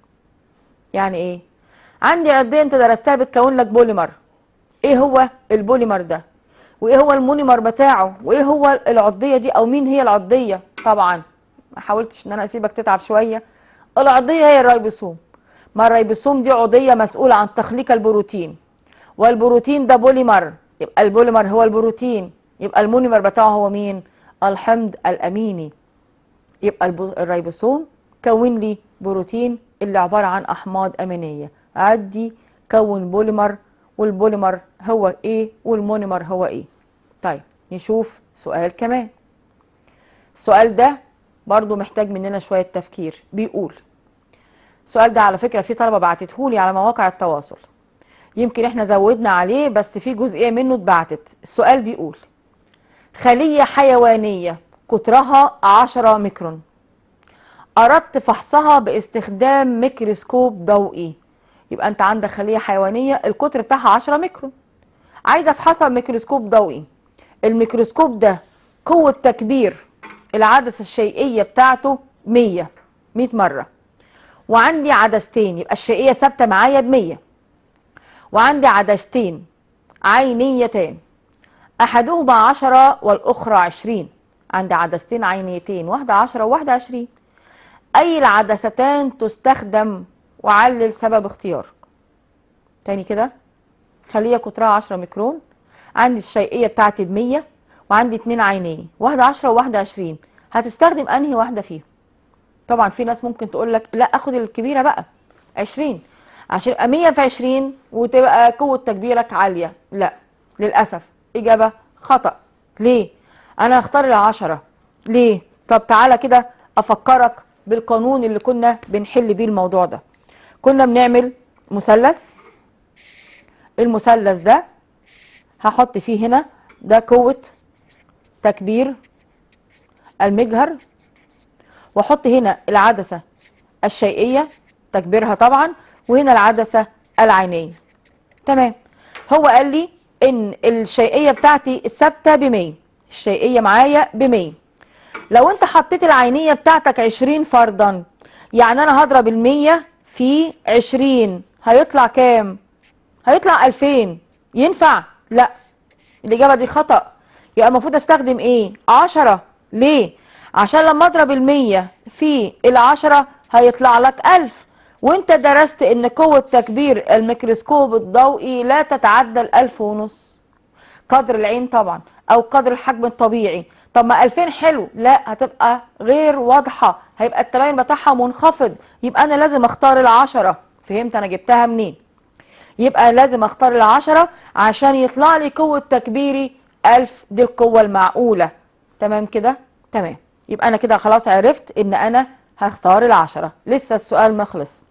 يعني ايه عندي عضيه انت درستها بتكون لك بوليمر ايه هو البوليمر ده وايه هو المونيمر بتاعه وايه هو العضيه دي او مين هي العضيه طبعا ما حاولتش ان انا اسيبك تتعب شويه العضيه هي الريبوسوم ما الريبوسوم دي عضيه مسؤوله عن تخليق البروتين والبروتين ده بوليمر يبقى البوليمر هو البروتين يبقى المونيمر بتاعه هو مين الحمض الاميني يبقى الب- الريبوسوم كون لي بروتين اللي عباره عن احماض امينيه عدي كون بوليمر والبوليمر هو ايه والمونيمر هو ايه طيب نشوف سؤال كمان السؤال ده برضو محتاج مننا شويه تفكير بيقول السؤال ده على فكره في طلبه بعتتهولي على مواقع التواصل يمكن احنا زودنا عليه بس في جزئيه منه اتبعتت السؤال بيقول خليه حيوانيه قطرها 10 ميكرون اردت فحصها باستخدام ميكروسكوب ضوئي يبقى انت عندك خليه حيوانيه القطر بتاعها 10 ميكرون عايزه افحصها بميكروسكوب ضوئي الميكروسكوب ده قوه تكبير العدسه الشيئيه بتاعته 100 100 مره وعندي عدستين يبقى الشيئيه ثابته معايا ب 100 وعندي عدستين عينيتان احدهما 10 والاخرى 20 عندي عدستين عينيتين واحده 10 وواحده 20 اي العدستان تستخدم وعلل سبب اختيارك تاني كده خليه قطرها 10 ميكرون عندي الشيئيه بتاعتي ب 100 وعندي اتنين عينيه واحده 10 وواحده 20 هتستخدم انهي واحده فيهم طبعا في ناس ممكن تقول لك لا اخد الكبيره بقى 20 عشان يبقى 100 في 20 وتبقى قوه تكبيرك عاليه لا للاسف اجابه خطا ليه انا هختار العشرة ليه طب تعالى كده افكرك بالقانون اللي كنا بنحل بيه الموضوع ده كنا بنعمل مثلث المثلث ده هحط فيه هنا ده قوة تكبير المجهر واحط هنا العدسة الشيئية تكبيرها طبعا وهنا العدسة العينية تمام هو قال لي ان الشيئية بتاعتي الثابتة ب 100 الشيئية معايا ب 100 لو انت حطيت العينية بتاعتك 20 فرضا يعني انا هضرب ال 100 في 20 هيطلع كام هيطلع 2000 ينفع لا الاجابة دي خطأ يبقى المفروض استخدم ايه 10 ليه عشان لما اضرب ال 100 في العشرة هيطلع لك 1000 وانت درست ان قوة تكبير الميكروسكوب الضوئي لا تتعدى الألف ونص قدر العين طبعا او قدر الحجم الطبيعي طب ما 2000 حلو لا هتبقى غير واضحة هيبقى التباين بتاعها منخفض يبقى انا لازم اختار العشرة فهمت انا جبتها منين يبقى لازم اختار العشرة عشان يطلع لي قوة تكبيري 1000 دي القوة المعقولة تمام كده تمام يبقى انا كده خلاص عرفت ان انا هختار العشرة لسه السؤال ما خلص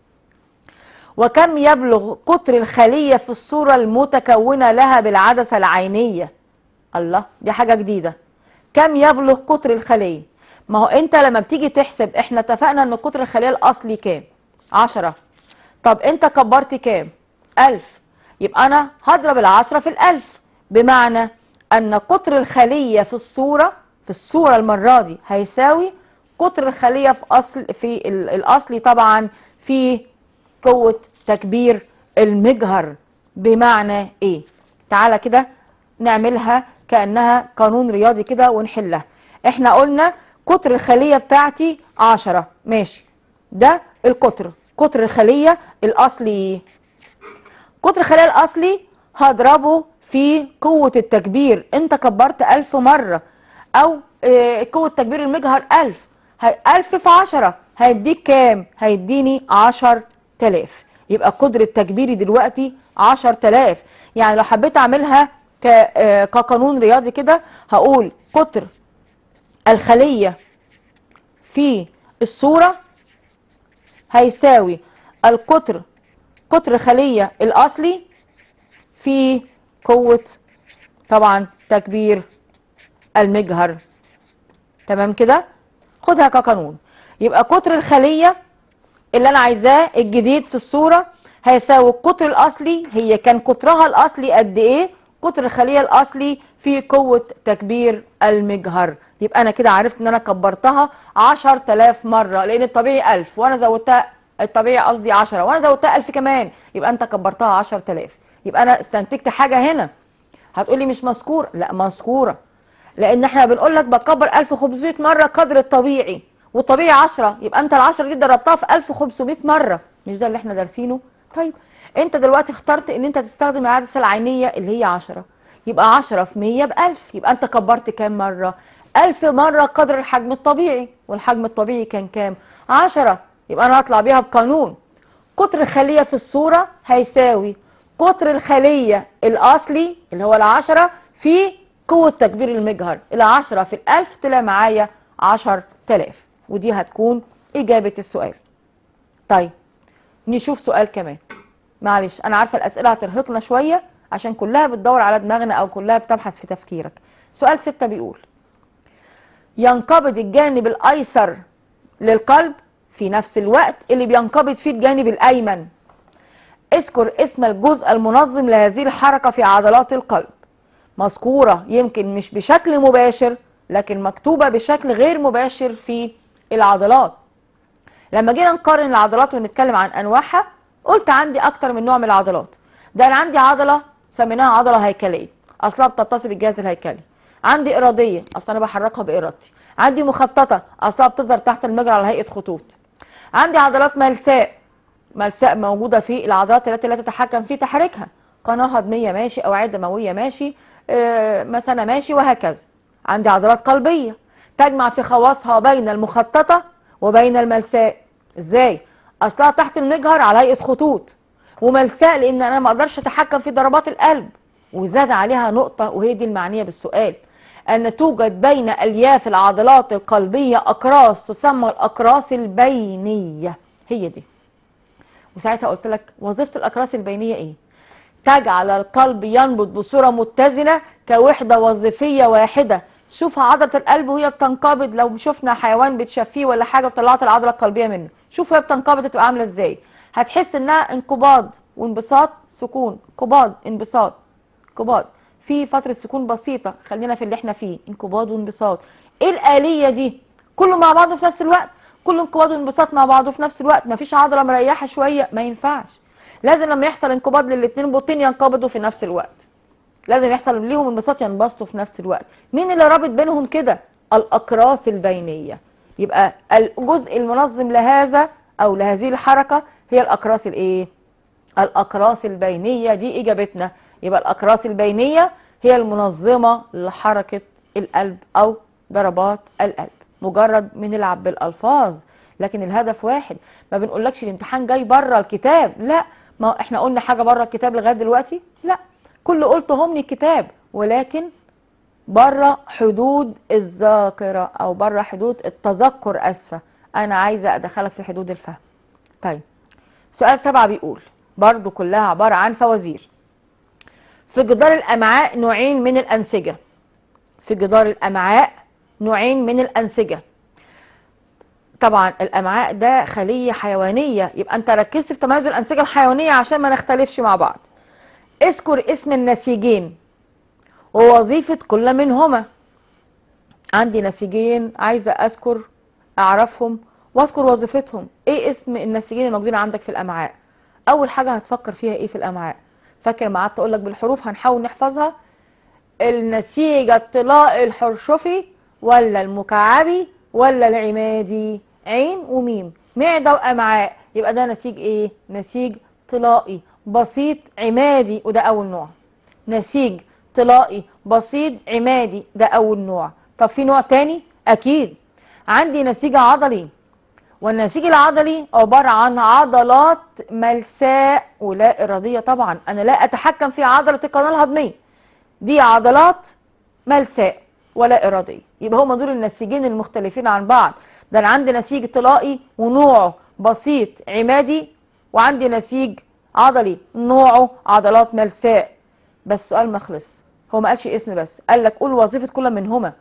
وكم يبلغ قطر الخلية في الصورة المتكونة لها بالعدسة العينية الله دي حاجة جديدة كم يبلغ قطر الخلية ما هو انت لما بتيجي تحسب احنا اتفقنا ان قطر الخلية الاصلي كام عشرة طب انت كبرت كام الف يبقى انا هضرب العشرة في الالف بمعنى ان قطر الخلية في الصورة في الصورة المرة دي هيساوي قطر الخلية في اصل في ال- الاصلي طبعا في قوة تكبير المجهر بمعنى ايه تعالى كده نعملها كأنها قانون رياضي كده ونحلها احنا قلنا قطر الخلية بتاعتي عشرة ماشي ده القطر قطر الخلية الأصلي قطر الخلية الأصلي هضربه في قوة التكبير انت كبرت ألف مرة أو اه قوة تكبير المجهر ألف هي- ألف في عشرة هيديك كام؟ هيديني عشر تلاف يبقى قدر التكبيري دلوقتي عشر تلاف يعني لو حبيت أعملها ك- اه كقانون رياضي كده هقول قطر الخلية في الصورة هيساوي القطر قطر خلية الأصلي في قوة طبعا تكبير المجهر تمام كده خدها كقانون يبقى قطر الخلية اللي أنا عايزاه الجديد في الصورة هيساوي القطر الأصلي هي كان قطرها الأصلي قد إيه قطر الخلية الأصلي في قوة تكبير المجهر يبقى أنا كده عرفت إن أنا كبرتها 10000 مرة لأن الطبيعي 1000 وأنا زودتها الطبيعي قصدي 10 وأنا زودتها 1000 كمان يبقى أنت كبرتها 10000 يبقى أنا استنتجت حاجة هنا هتقولي مش مذكورة لا مذكورة لان احنا بنقول لك بكبر 1500 مره قدر الطبيعي والطبيعي 10 يبقى انت ال10 دي ضربتها في 1500 مره مش ده اللي احنا دارسينه طيب انت دلوقتي اخترت ان انت تستخدم العدسه العينيه اللي هي 10 يبقى 10 في 100 ب 1000 يبقى انت كبرت كام مره 1000 مره قدر الحجم الطبيعي والحجم الطبيعي كان كام 10 يبقى انا هطلع بيها بقانون قطر الخليه في الصوره هيساوي قطر الخليه الاصلي اللي هو العشرة في قوة تكبير المجهر العشرة في الألف طلع معايا عشر تلاف ودي هتكون إجابة السؤال طيب نشوف سؤال كمان معلش أنا عارفة الأسئلة هترهقنا شوية عشان كلها بتدور على دماغنا أو كلها بتبحث في تفكيرك سؤال ستة بيقول ينقبض الجانب الأيسر للقلب في نفس الوقت اللي بينقبض فيه الجانب الأيمن اذكر اسم الجزء المنظم لهذه الحركة في عضلات القلب مذكورة يمكن مش بشكل مباشر لكن مكتوبة بشكل غير مباشر في العضلات لما جينا نقارن العضلات ونتكلم عن انواعها قلت عندي اكتر من نوع من العضلات ده انا عندي عضلة سميناها عضلة هيكلية اصلها بتتصل بالجهاز الهيكلي عندي ارادية اصلا انا بحركها بارادتي عندي مخططة اصلها بتظهر تحت المجرى على هيئة خطوط عندي عضلات ملساء ملساء موجودة في العضلات التي لا تتحكم في تحريكها قناة هضمية ماشي أوعية دموية ماشي آه، مثلا ماشي وهكذا عندي عضلات قلبية تجمع في خواصها بين المخططة وبين الملساء ازاي اصلها تحت المجهر على هيئة خطوط وملساء لان انا ما اقدرش اتحكم في ضربات القلب وزاد عليها نقطة وهي دي المعنية بالسؤال ان توجد بين الياف العضلات القلبية اقراص تسمى الاقراص البينية هي دي وساعتها قلت لك وظيفة الاقراص البينية ايه تجعل القلب ينبض بصورة متزنة كوحدة وظيفية واحدة شوف عضلة القلب وهي بتنقبض لو شفنا حيوان بتشفيه ولا حاجة وطلعت العضلة القلبية منه شوف وهي بتنقبض تبقى عاملة ازاي هتحس انها انقباض وانبساط سكون انقباض انبساط انقباض في فترة سكون بسيطة خلينا في اللي احنا فيه انقباض وانبساط ايه الآلية دي كله مع بعضه في نفس الوقت كله انقباض وانبساط مع بعضه في نفس الوقت مفيش عضلة مريحة شوية ما ينفعش لازم لما يحصل انقباض للاثنين بطين ينقبضوا في نفس الوقت لازم يحصل ليهم انبساط ينبسطوا في نفس الوقت مين اللي رابط بينهم كده الاقراص البينيه يبقى الجزء المنظم لهذا او لهذه الحركه هي الاقراص الايه الاقراص البينيه دي اجابتنا يبقى الاقراص البينيه هي المنظمه لحركه القلب او ضربات القلب مجرد بنلعب بالالفاظ لكن الهدف واحد ما بنقولكش الامتحان جاي بره الكتاب لا ما احنا قلنا حاجه بره الكتاب لغايه دلوقتي لا كل قلته من الكتاب ولكن بره حدود الذاكره او بره حدود التذكر اسفه انا عايزه ادخلك في حدود الفهم طيب سؤال سبعة بيقول برضو كلها عبارة عن فوازير في جدار الأمعاء نوعين من الأنسجة في جدار الأمعاء نوعين من الأنسجة طبعا الأمعاء ده خلية حيوانية يبقى أنت ركزت في تميز الأنسجة الحيوانية عشان ما نختلفش مع بعض اذكر اسم النسيجين ووظيفة كل منهما عندي نسيجين عايزة أذكر أعرفهم واذكر وظيفتهم ايه اسم النسيجين الموجودين عندك في الامعاء اول حاجه هتفكر فيها ايه في الامعاء فاكر ما قعدت اقول لك بالحروف هنحاول نحفظها النسيج الطلائي الحرشفي ولا المكعبي ولا العمادي عين وميم معده وامعاء يبقى ده نسيج ايه نسيج طلائي بسيط عمادي وده اول نوع نسيج طلائي بسيط عمادي ده اول نوع طب في نوع تاني اكيد عندي نسيج عضلي والنسيج العضلي عبارة عن عضلات ملساء ولا إرادية طبعا أنا لا أتحكم في عضلة القناة الهضمية دي عضلات ملساء ولا إرادية يبقى هما دول النسيجين المختلفين عن بعض ده أنا عندي نسيج طلائي ونوعه بسيط عمادي وعندي نسيج عضلي نوعه عضلات ملساء بس السؤال ما خلص هو ما قالش اسم بس قال لك قول وظيفة كل منهما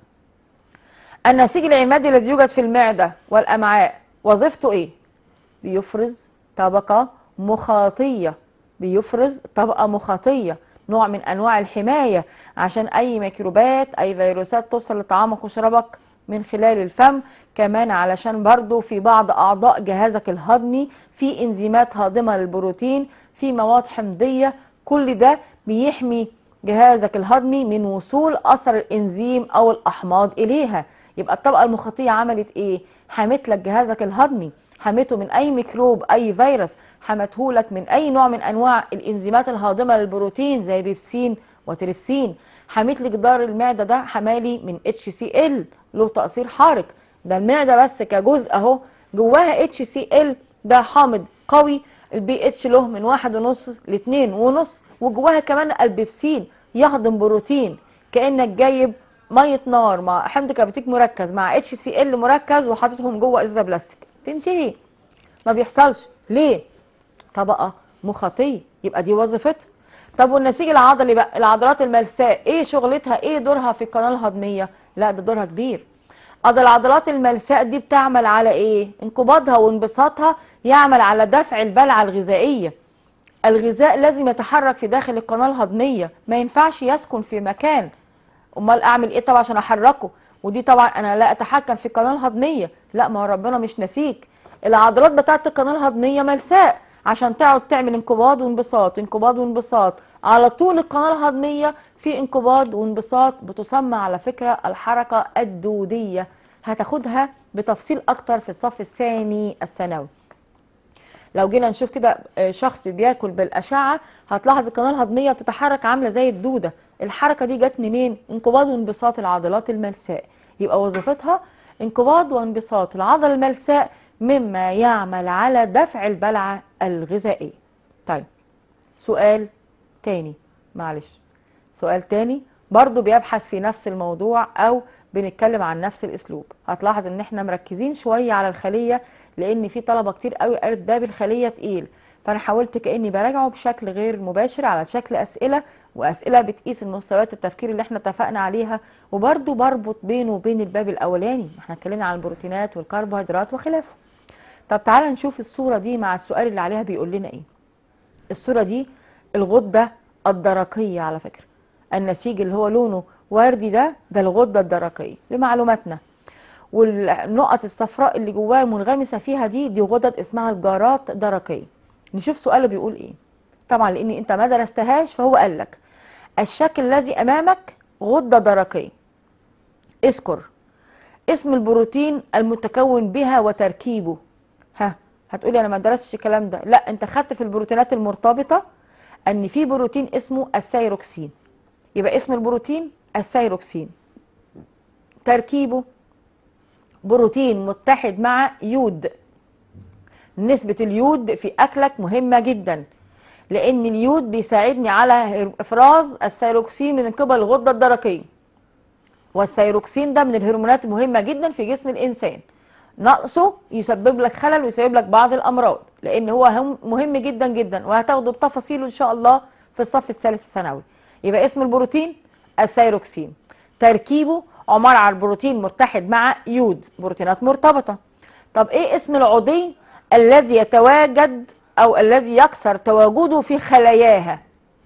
النسيج العمادي الذي يوجد في المعدة والأمعاء وظيفته ايه بيفرز طبقة مخاطية بيفرز طبقة مخاطية نوع من انواع الحماية عشان اي ميكروبات اي فيروسات توصل لطعامك وشربك من خلال الفم كمان علشان برضو في بعض اعضاء جهازك الهضمي في انزيمات هاضمة للبروتين في مواد حمضية كل ده بيحمي جهازك الهضمي من وصول اثر الانزيم او الاحماض اليها يبقى الطبقة المخاطية عملت ايه حمت لك جهازك الهضمي حمته من اي ميكروب اي فيروس حمته لك من اي نوع من انواع الانزيمات الهاضمه للبروتين زي بيبسين وتريبسين حميت لي جدار المعده ده حمالي من اتش سي ال له تاثير حارق ده المعده بس كجزء اهو جواها اتش سي ال ده حامض قوي البي اتش له من واحد ونص لاتنين ونص وجواها كمان البيبسين يهضم بروتين كانك جايب ميه نار مع حمض كبريتيك مركز مع اتش سي ال مركز وحاططهم جوه ازازه بلاستيك تنتهي ما بيحصلش ليه طبقه مخاطيه يبقى دي وظيفتها طب والنسيج العضلي بقى العضلات الملساء ايه شغلتها ايه دورها في القناه الهضميه لا ده دورها كبير أضل العضلات الملساء دي بتعمل على ايه انقباضها وانبساطها يعمل على دفع البلعه الغذائيه الغذاء لازم يتحرك في داخل القناه الهضميه ما ينفعش يسكن في مكان امال اعمل ايه طبعا عشان احركه ودي طبعا انا لا اتحكم في القناه الهضميه لا ما هو ربنا مش نسيك العضلات بتاعه القناه الهضميه ملساء عشان تقعد تعمل انقباض وانبساط انقباض وانبساط على طول القناه الهضميه في انقباض وانبساط بتسمى على فكره الحركه الدوديه هتاخدها بتفصيل اكتر في الصف الثاني الثانوي لو جينا نشوف كده شخص بياكل بالاشعه هتلاحظ القناه الهضميه بتتحرك عامله زي الدوده الحركه دي جت منين انقباض وانبساط العضلات الملساء يبقى وظيفتها انقباض وانبساط العضله الملساء مما يعمل على دفع البلعه الغذائيه طيب سؤال تاني معلش سؤال تاني برضو بيبحث في نفس الموضوع او بنتكلم عن نفس الاسلوب هتلاحظ ان احنا مركزين شويه على الخليه لان في طلبه كتير قوي قالت باب الخليه تقيل فانا حاولت كاني براجعه بشكل غير مباشر على شكل اسئله واسئله بتقيس المستويات التفكير اللي احنا اتفقنا عليها وبرده بربط بينه وبين الباب الاولاني احنا اتكلمنا عن البروتينات والكربوهيدرات وخلافه طب تعالى نشوف الصوره دي مع السؤال اللي عليها بيقول لنا ايه الصوره دي الغده الدرقيه على فكره النسيج اللي هو لونه وردي ده ده الغده الدرقيه لمعلوماتنا والنقط الصفراء اللي جواها منغمسه فيها دي دي غدد اسمها الجارات درقيه نشوف سؤاله بيقول ايه طبعا لان انت ما درستهاش فهو قال لك الشكل الذي امامك غده درقيه اذكر اسم البروتين المتكون بها وتركيبه ها هتقولي انا ما درستش الكلام ده لا انت خدت في البروتينات المرتبطه ان في بروتين اسمه السيروكسين يبقى اسم البروتين السيروكسين تركيبه بروتين متحد مع يود نسبة اليود في أكلك مهمة جدا لأن اليود بيساعدني على إفراز السيروكسين من قبل الغدة الدرقية والسيروكسين ده من الهرمونات المهمة جدا في جسم الإنسان نقصه يسبب لك خلل ويسبب لك بعض الأمراض لأن هو مهم جدا جدا وهتاخده بتفاصيله إن شاء الله في الصف الثالث الثانوي يبقى اسم البروتين السيروكسين تركيبه عبارة عن بروتين متحد مع يود بروتينات مرتبطة طب ايه اسم العضي الذي يتواجد او الذي يكثر تواجده في خلاياها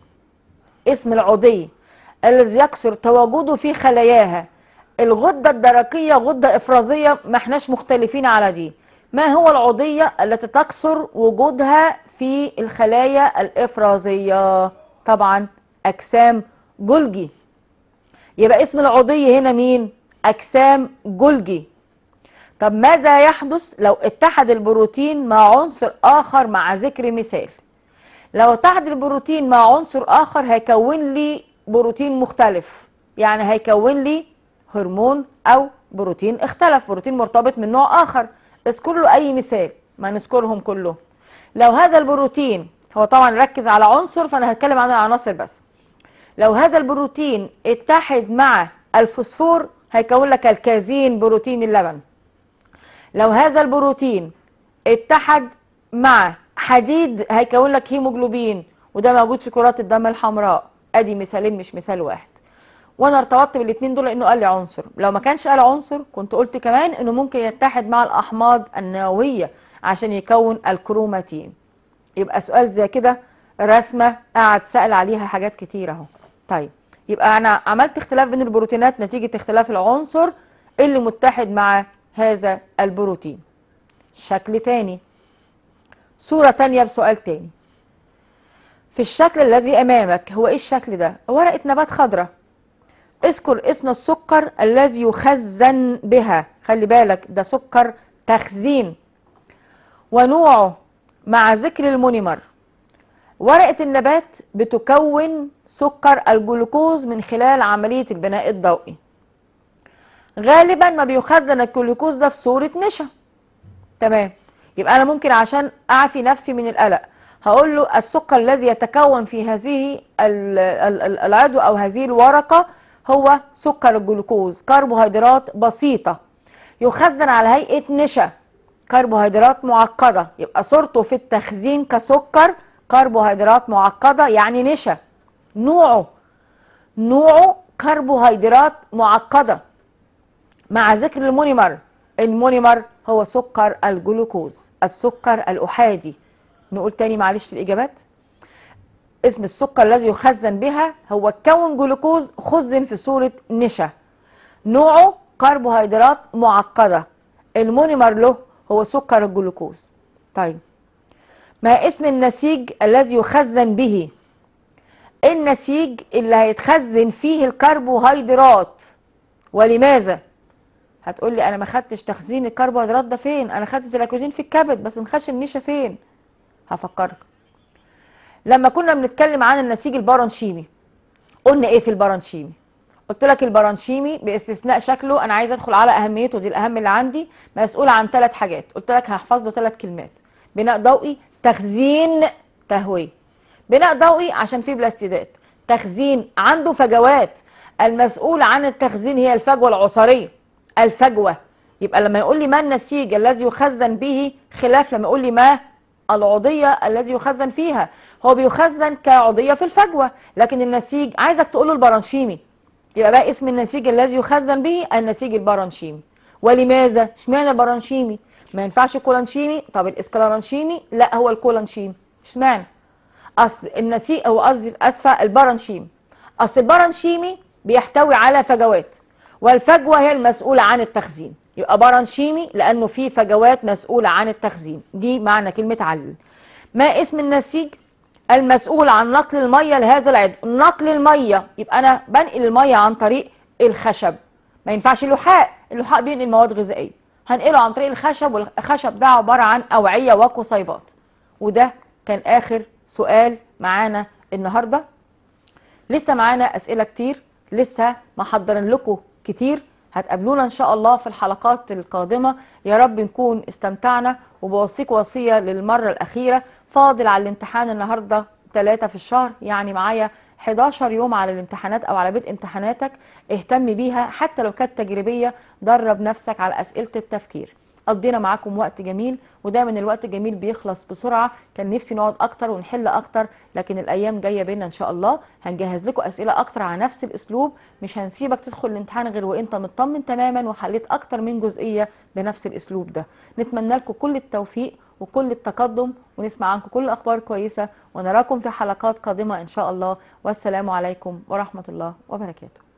اسم العضي الذي يكثر تواجده في خلاياها الغدة الدرقية غدة افرازية ما احناش مختلفين على دي ما هو العضية التي تكثر وجودها في في الخلايا الافرازيه طبعا اجسام جولجي يبقى اسم العضيه هنا مين اجسام جولجي طب ماذا يحدث لو اتحد البروتين مع عنصر اخر مع ذكر مثال لو اتحد البروتين مع عنصر اخر هيكون لي بروتين مختلف يعني هيكون لي هرمون او بروتين اختلف بروتين مرتبط من نوع اخر اذكر له اي مثال ما نذكرهم كلهم لو هذا البروتين هو طبعا ركز على عنصر فانا هتكلم عن العناصر بس لو هذا البروتين اتحد مع الفوسفور هيكون لك الكازين بروتين اللبن لو هذا البروتين اتحد مع حديد هيكون لك هيموجلوبين وده موجود في كرات الدم الحمراء ادي مثالين مش مثال واحد وانا ارتبطت بالاثنين دول لانه قال لي عنصر لو ما كانش قال عنصر كنت قلت كمان انه ممكن يتحد مع الاحماض النوويه عشان يكون الكروماتين يبقى سؤال زي كده رسمه قاعد سأل عليها حاجات كتير اهو طيب يبقى انا عملت اختلاف بين البروتينات نتيجه اختلاف العنصر اللي متحد مع هذا البروتين شكل تاني صورة تانية بسؤال تاني في الشكل الذي أمامك هو إيه الشكل ده؟ ورقة نبات خضراء اذكر اسم السكر الذي يخزن بها خلي بالك ده سكر تخزين ونوعه مع ذكر المونيمر ورقة النبات بتكون سكر الجلوكوز من خلال عملية البناء الضوئي غالبا ما بيخزن الجلوكوز ده في صورة نشا تمام يبقى انا ممكن عشان اعفي نفسي من القلق هقول له السكر الذي يتكون في هذه ال- ال- ال- العضو او هذه الورقة هو سكر الجلوكوز كربوهيدرات بسيطة يخزن على هيئة نشا كربوهيدرات معقدة يبقى صورته في التخزين كسكر كربوهيدرات معقدة يعني نشا نوعه نوعه كربوهيدرات معقدة مع ذكر المونيمر المونيمر هو سكر الجلوكوز السكر الأحادي نقول تاني معلش الإجابات اسم السكر الذي يخزن بها هو كون جلوكوز خزن في صورة نشا نوعه كربوهيدرات معقدة المونيمر له هو سكر الجلوكوز طيب ما اسم النسيج الذي يخزن به النسيج اللي هيتخزن فيه الكربوهيدرات ولماذا هتقول لي انا ما خدتش تخزين الكربوهيدرات ده فين انا خدت الجلايكوجين في الكبد بس ما خدش النشا فين هفكرك لما كنا بنتكلم عن النسيج البرانشيمي قلنا ايه في البرانشيمي قلت لك البرانشيمي باستثناء شكله انا عايز ادخل على اهميته دي الاهم اللي عندي مسؤول عن ثلاث حاجات قلت لك هحفظ له ثلاث كلمات بناء ضوئي تخزين تهويه بناء ضوئي عشان فيه بلاستيدات تخزين عنده فجوات المسؤول عن التخزين هي الفجوه العصاريه الفجوه يبقى لما يقول لي ما النسيج الذي يخزن به خلاف لما يقول لي ما العضيه الذي يخزن فيها هو بيخزن كعضيه في الفجوه لكن النسيج عايزك تقول له البرانشيمي يبقى بقى اسم النسيج الذي يخزن به النسيج البرانشيمي ولماذا اشمعنى البرانشيمي ما ينفعش الكولانشيمي طب الاسكلارانشيمي لا هو الكولانشيمي اشمعنى اصل النسيج هو قصدي اسفه البرانشيمي اصل البرانشيمي بيحتوي على فجوات والفجوه هي المسؤوله عن التخزين يبقى برانشيمي لانه فيه فجوات مسؤوله عن التخزين دي معنى كلمه علل ما اسم النسيج المسؤول عن نقل الميه لهذا العضو نقل الميه يبقى انا بنقل الميه عن طريق الخشب ما ينفعش اللحاء اللحاء بينقل مواد غذائيه هنقله عن طريق الخشب والخشب ده عباره عن اوعيه وقصيبات وده كان اخر سؤال معانا النهارده لسه معانا اسئله كتير لسه محضرين لكم كتير هتقابلونا ان شاء الله في الحلقات القادمه يا رب نكون استمتعنا وبوصيك وصيه للمره الاخيره فاضل على الامتحان النهارده ثلاثة في الشهر يعني معايا 11 يوم على الامتحانات او على بدء امتحاناتك اهتم بيها حتى لو كانت تجريبيه درب نفسك على اسئله التفكير قضينا معاكم وقت جميل ودايما الوقت الجميل بيخلص بسرعه كان نفسي نقعد اكتر ونحل اكتر لكن الايام جايه بينا ان شاء الله هنجهز لكم اسئله اكتر على نفس الاسلوب مش هنسيبك تدخل الامتحان غير وانت مطمن تماما وحليت اكتر من جزئيه بنفس الاسلوب ده نتمنى لكم كل التوفيق وكل التقدم ونسمع عنكم كل الاخبار كويسه ونراكم في حلقات قادمه ان شاء الله والسلام عليكم ورحمه الله وبركاته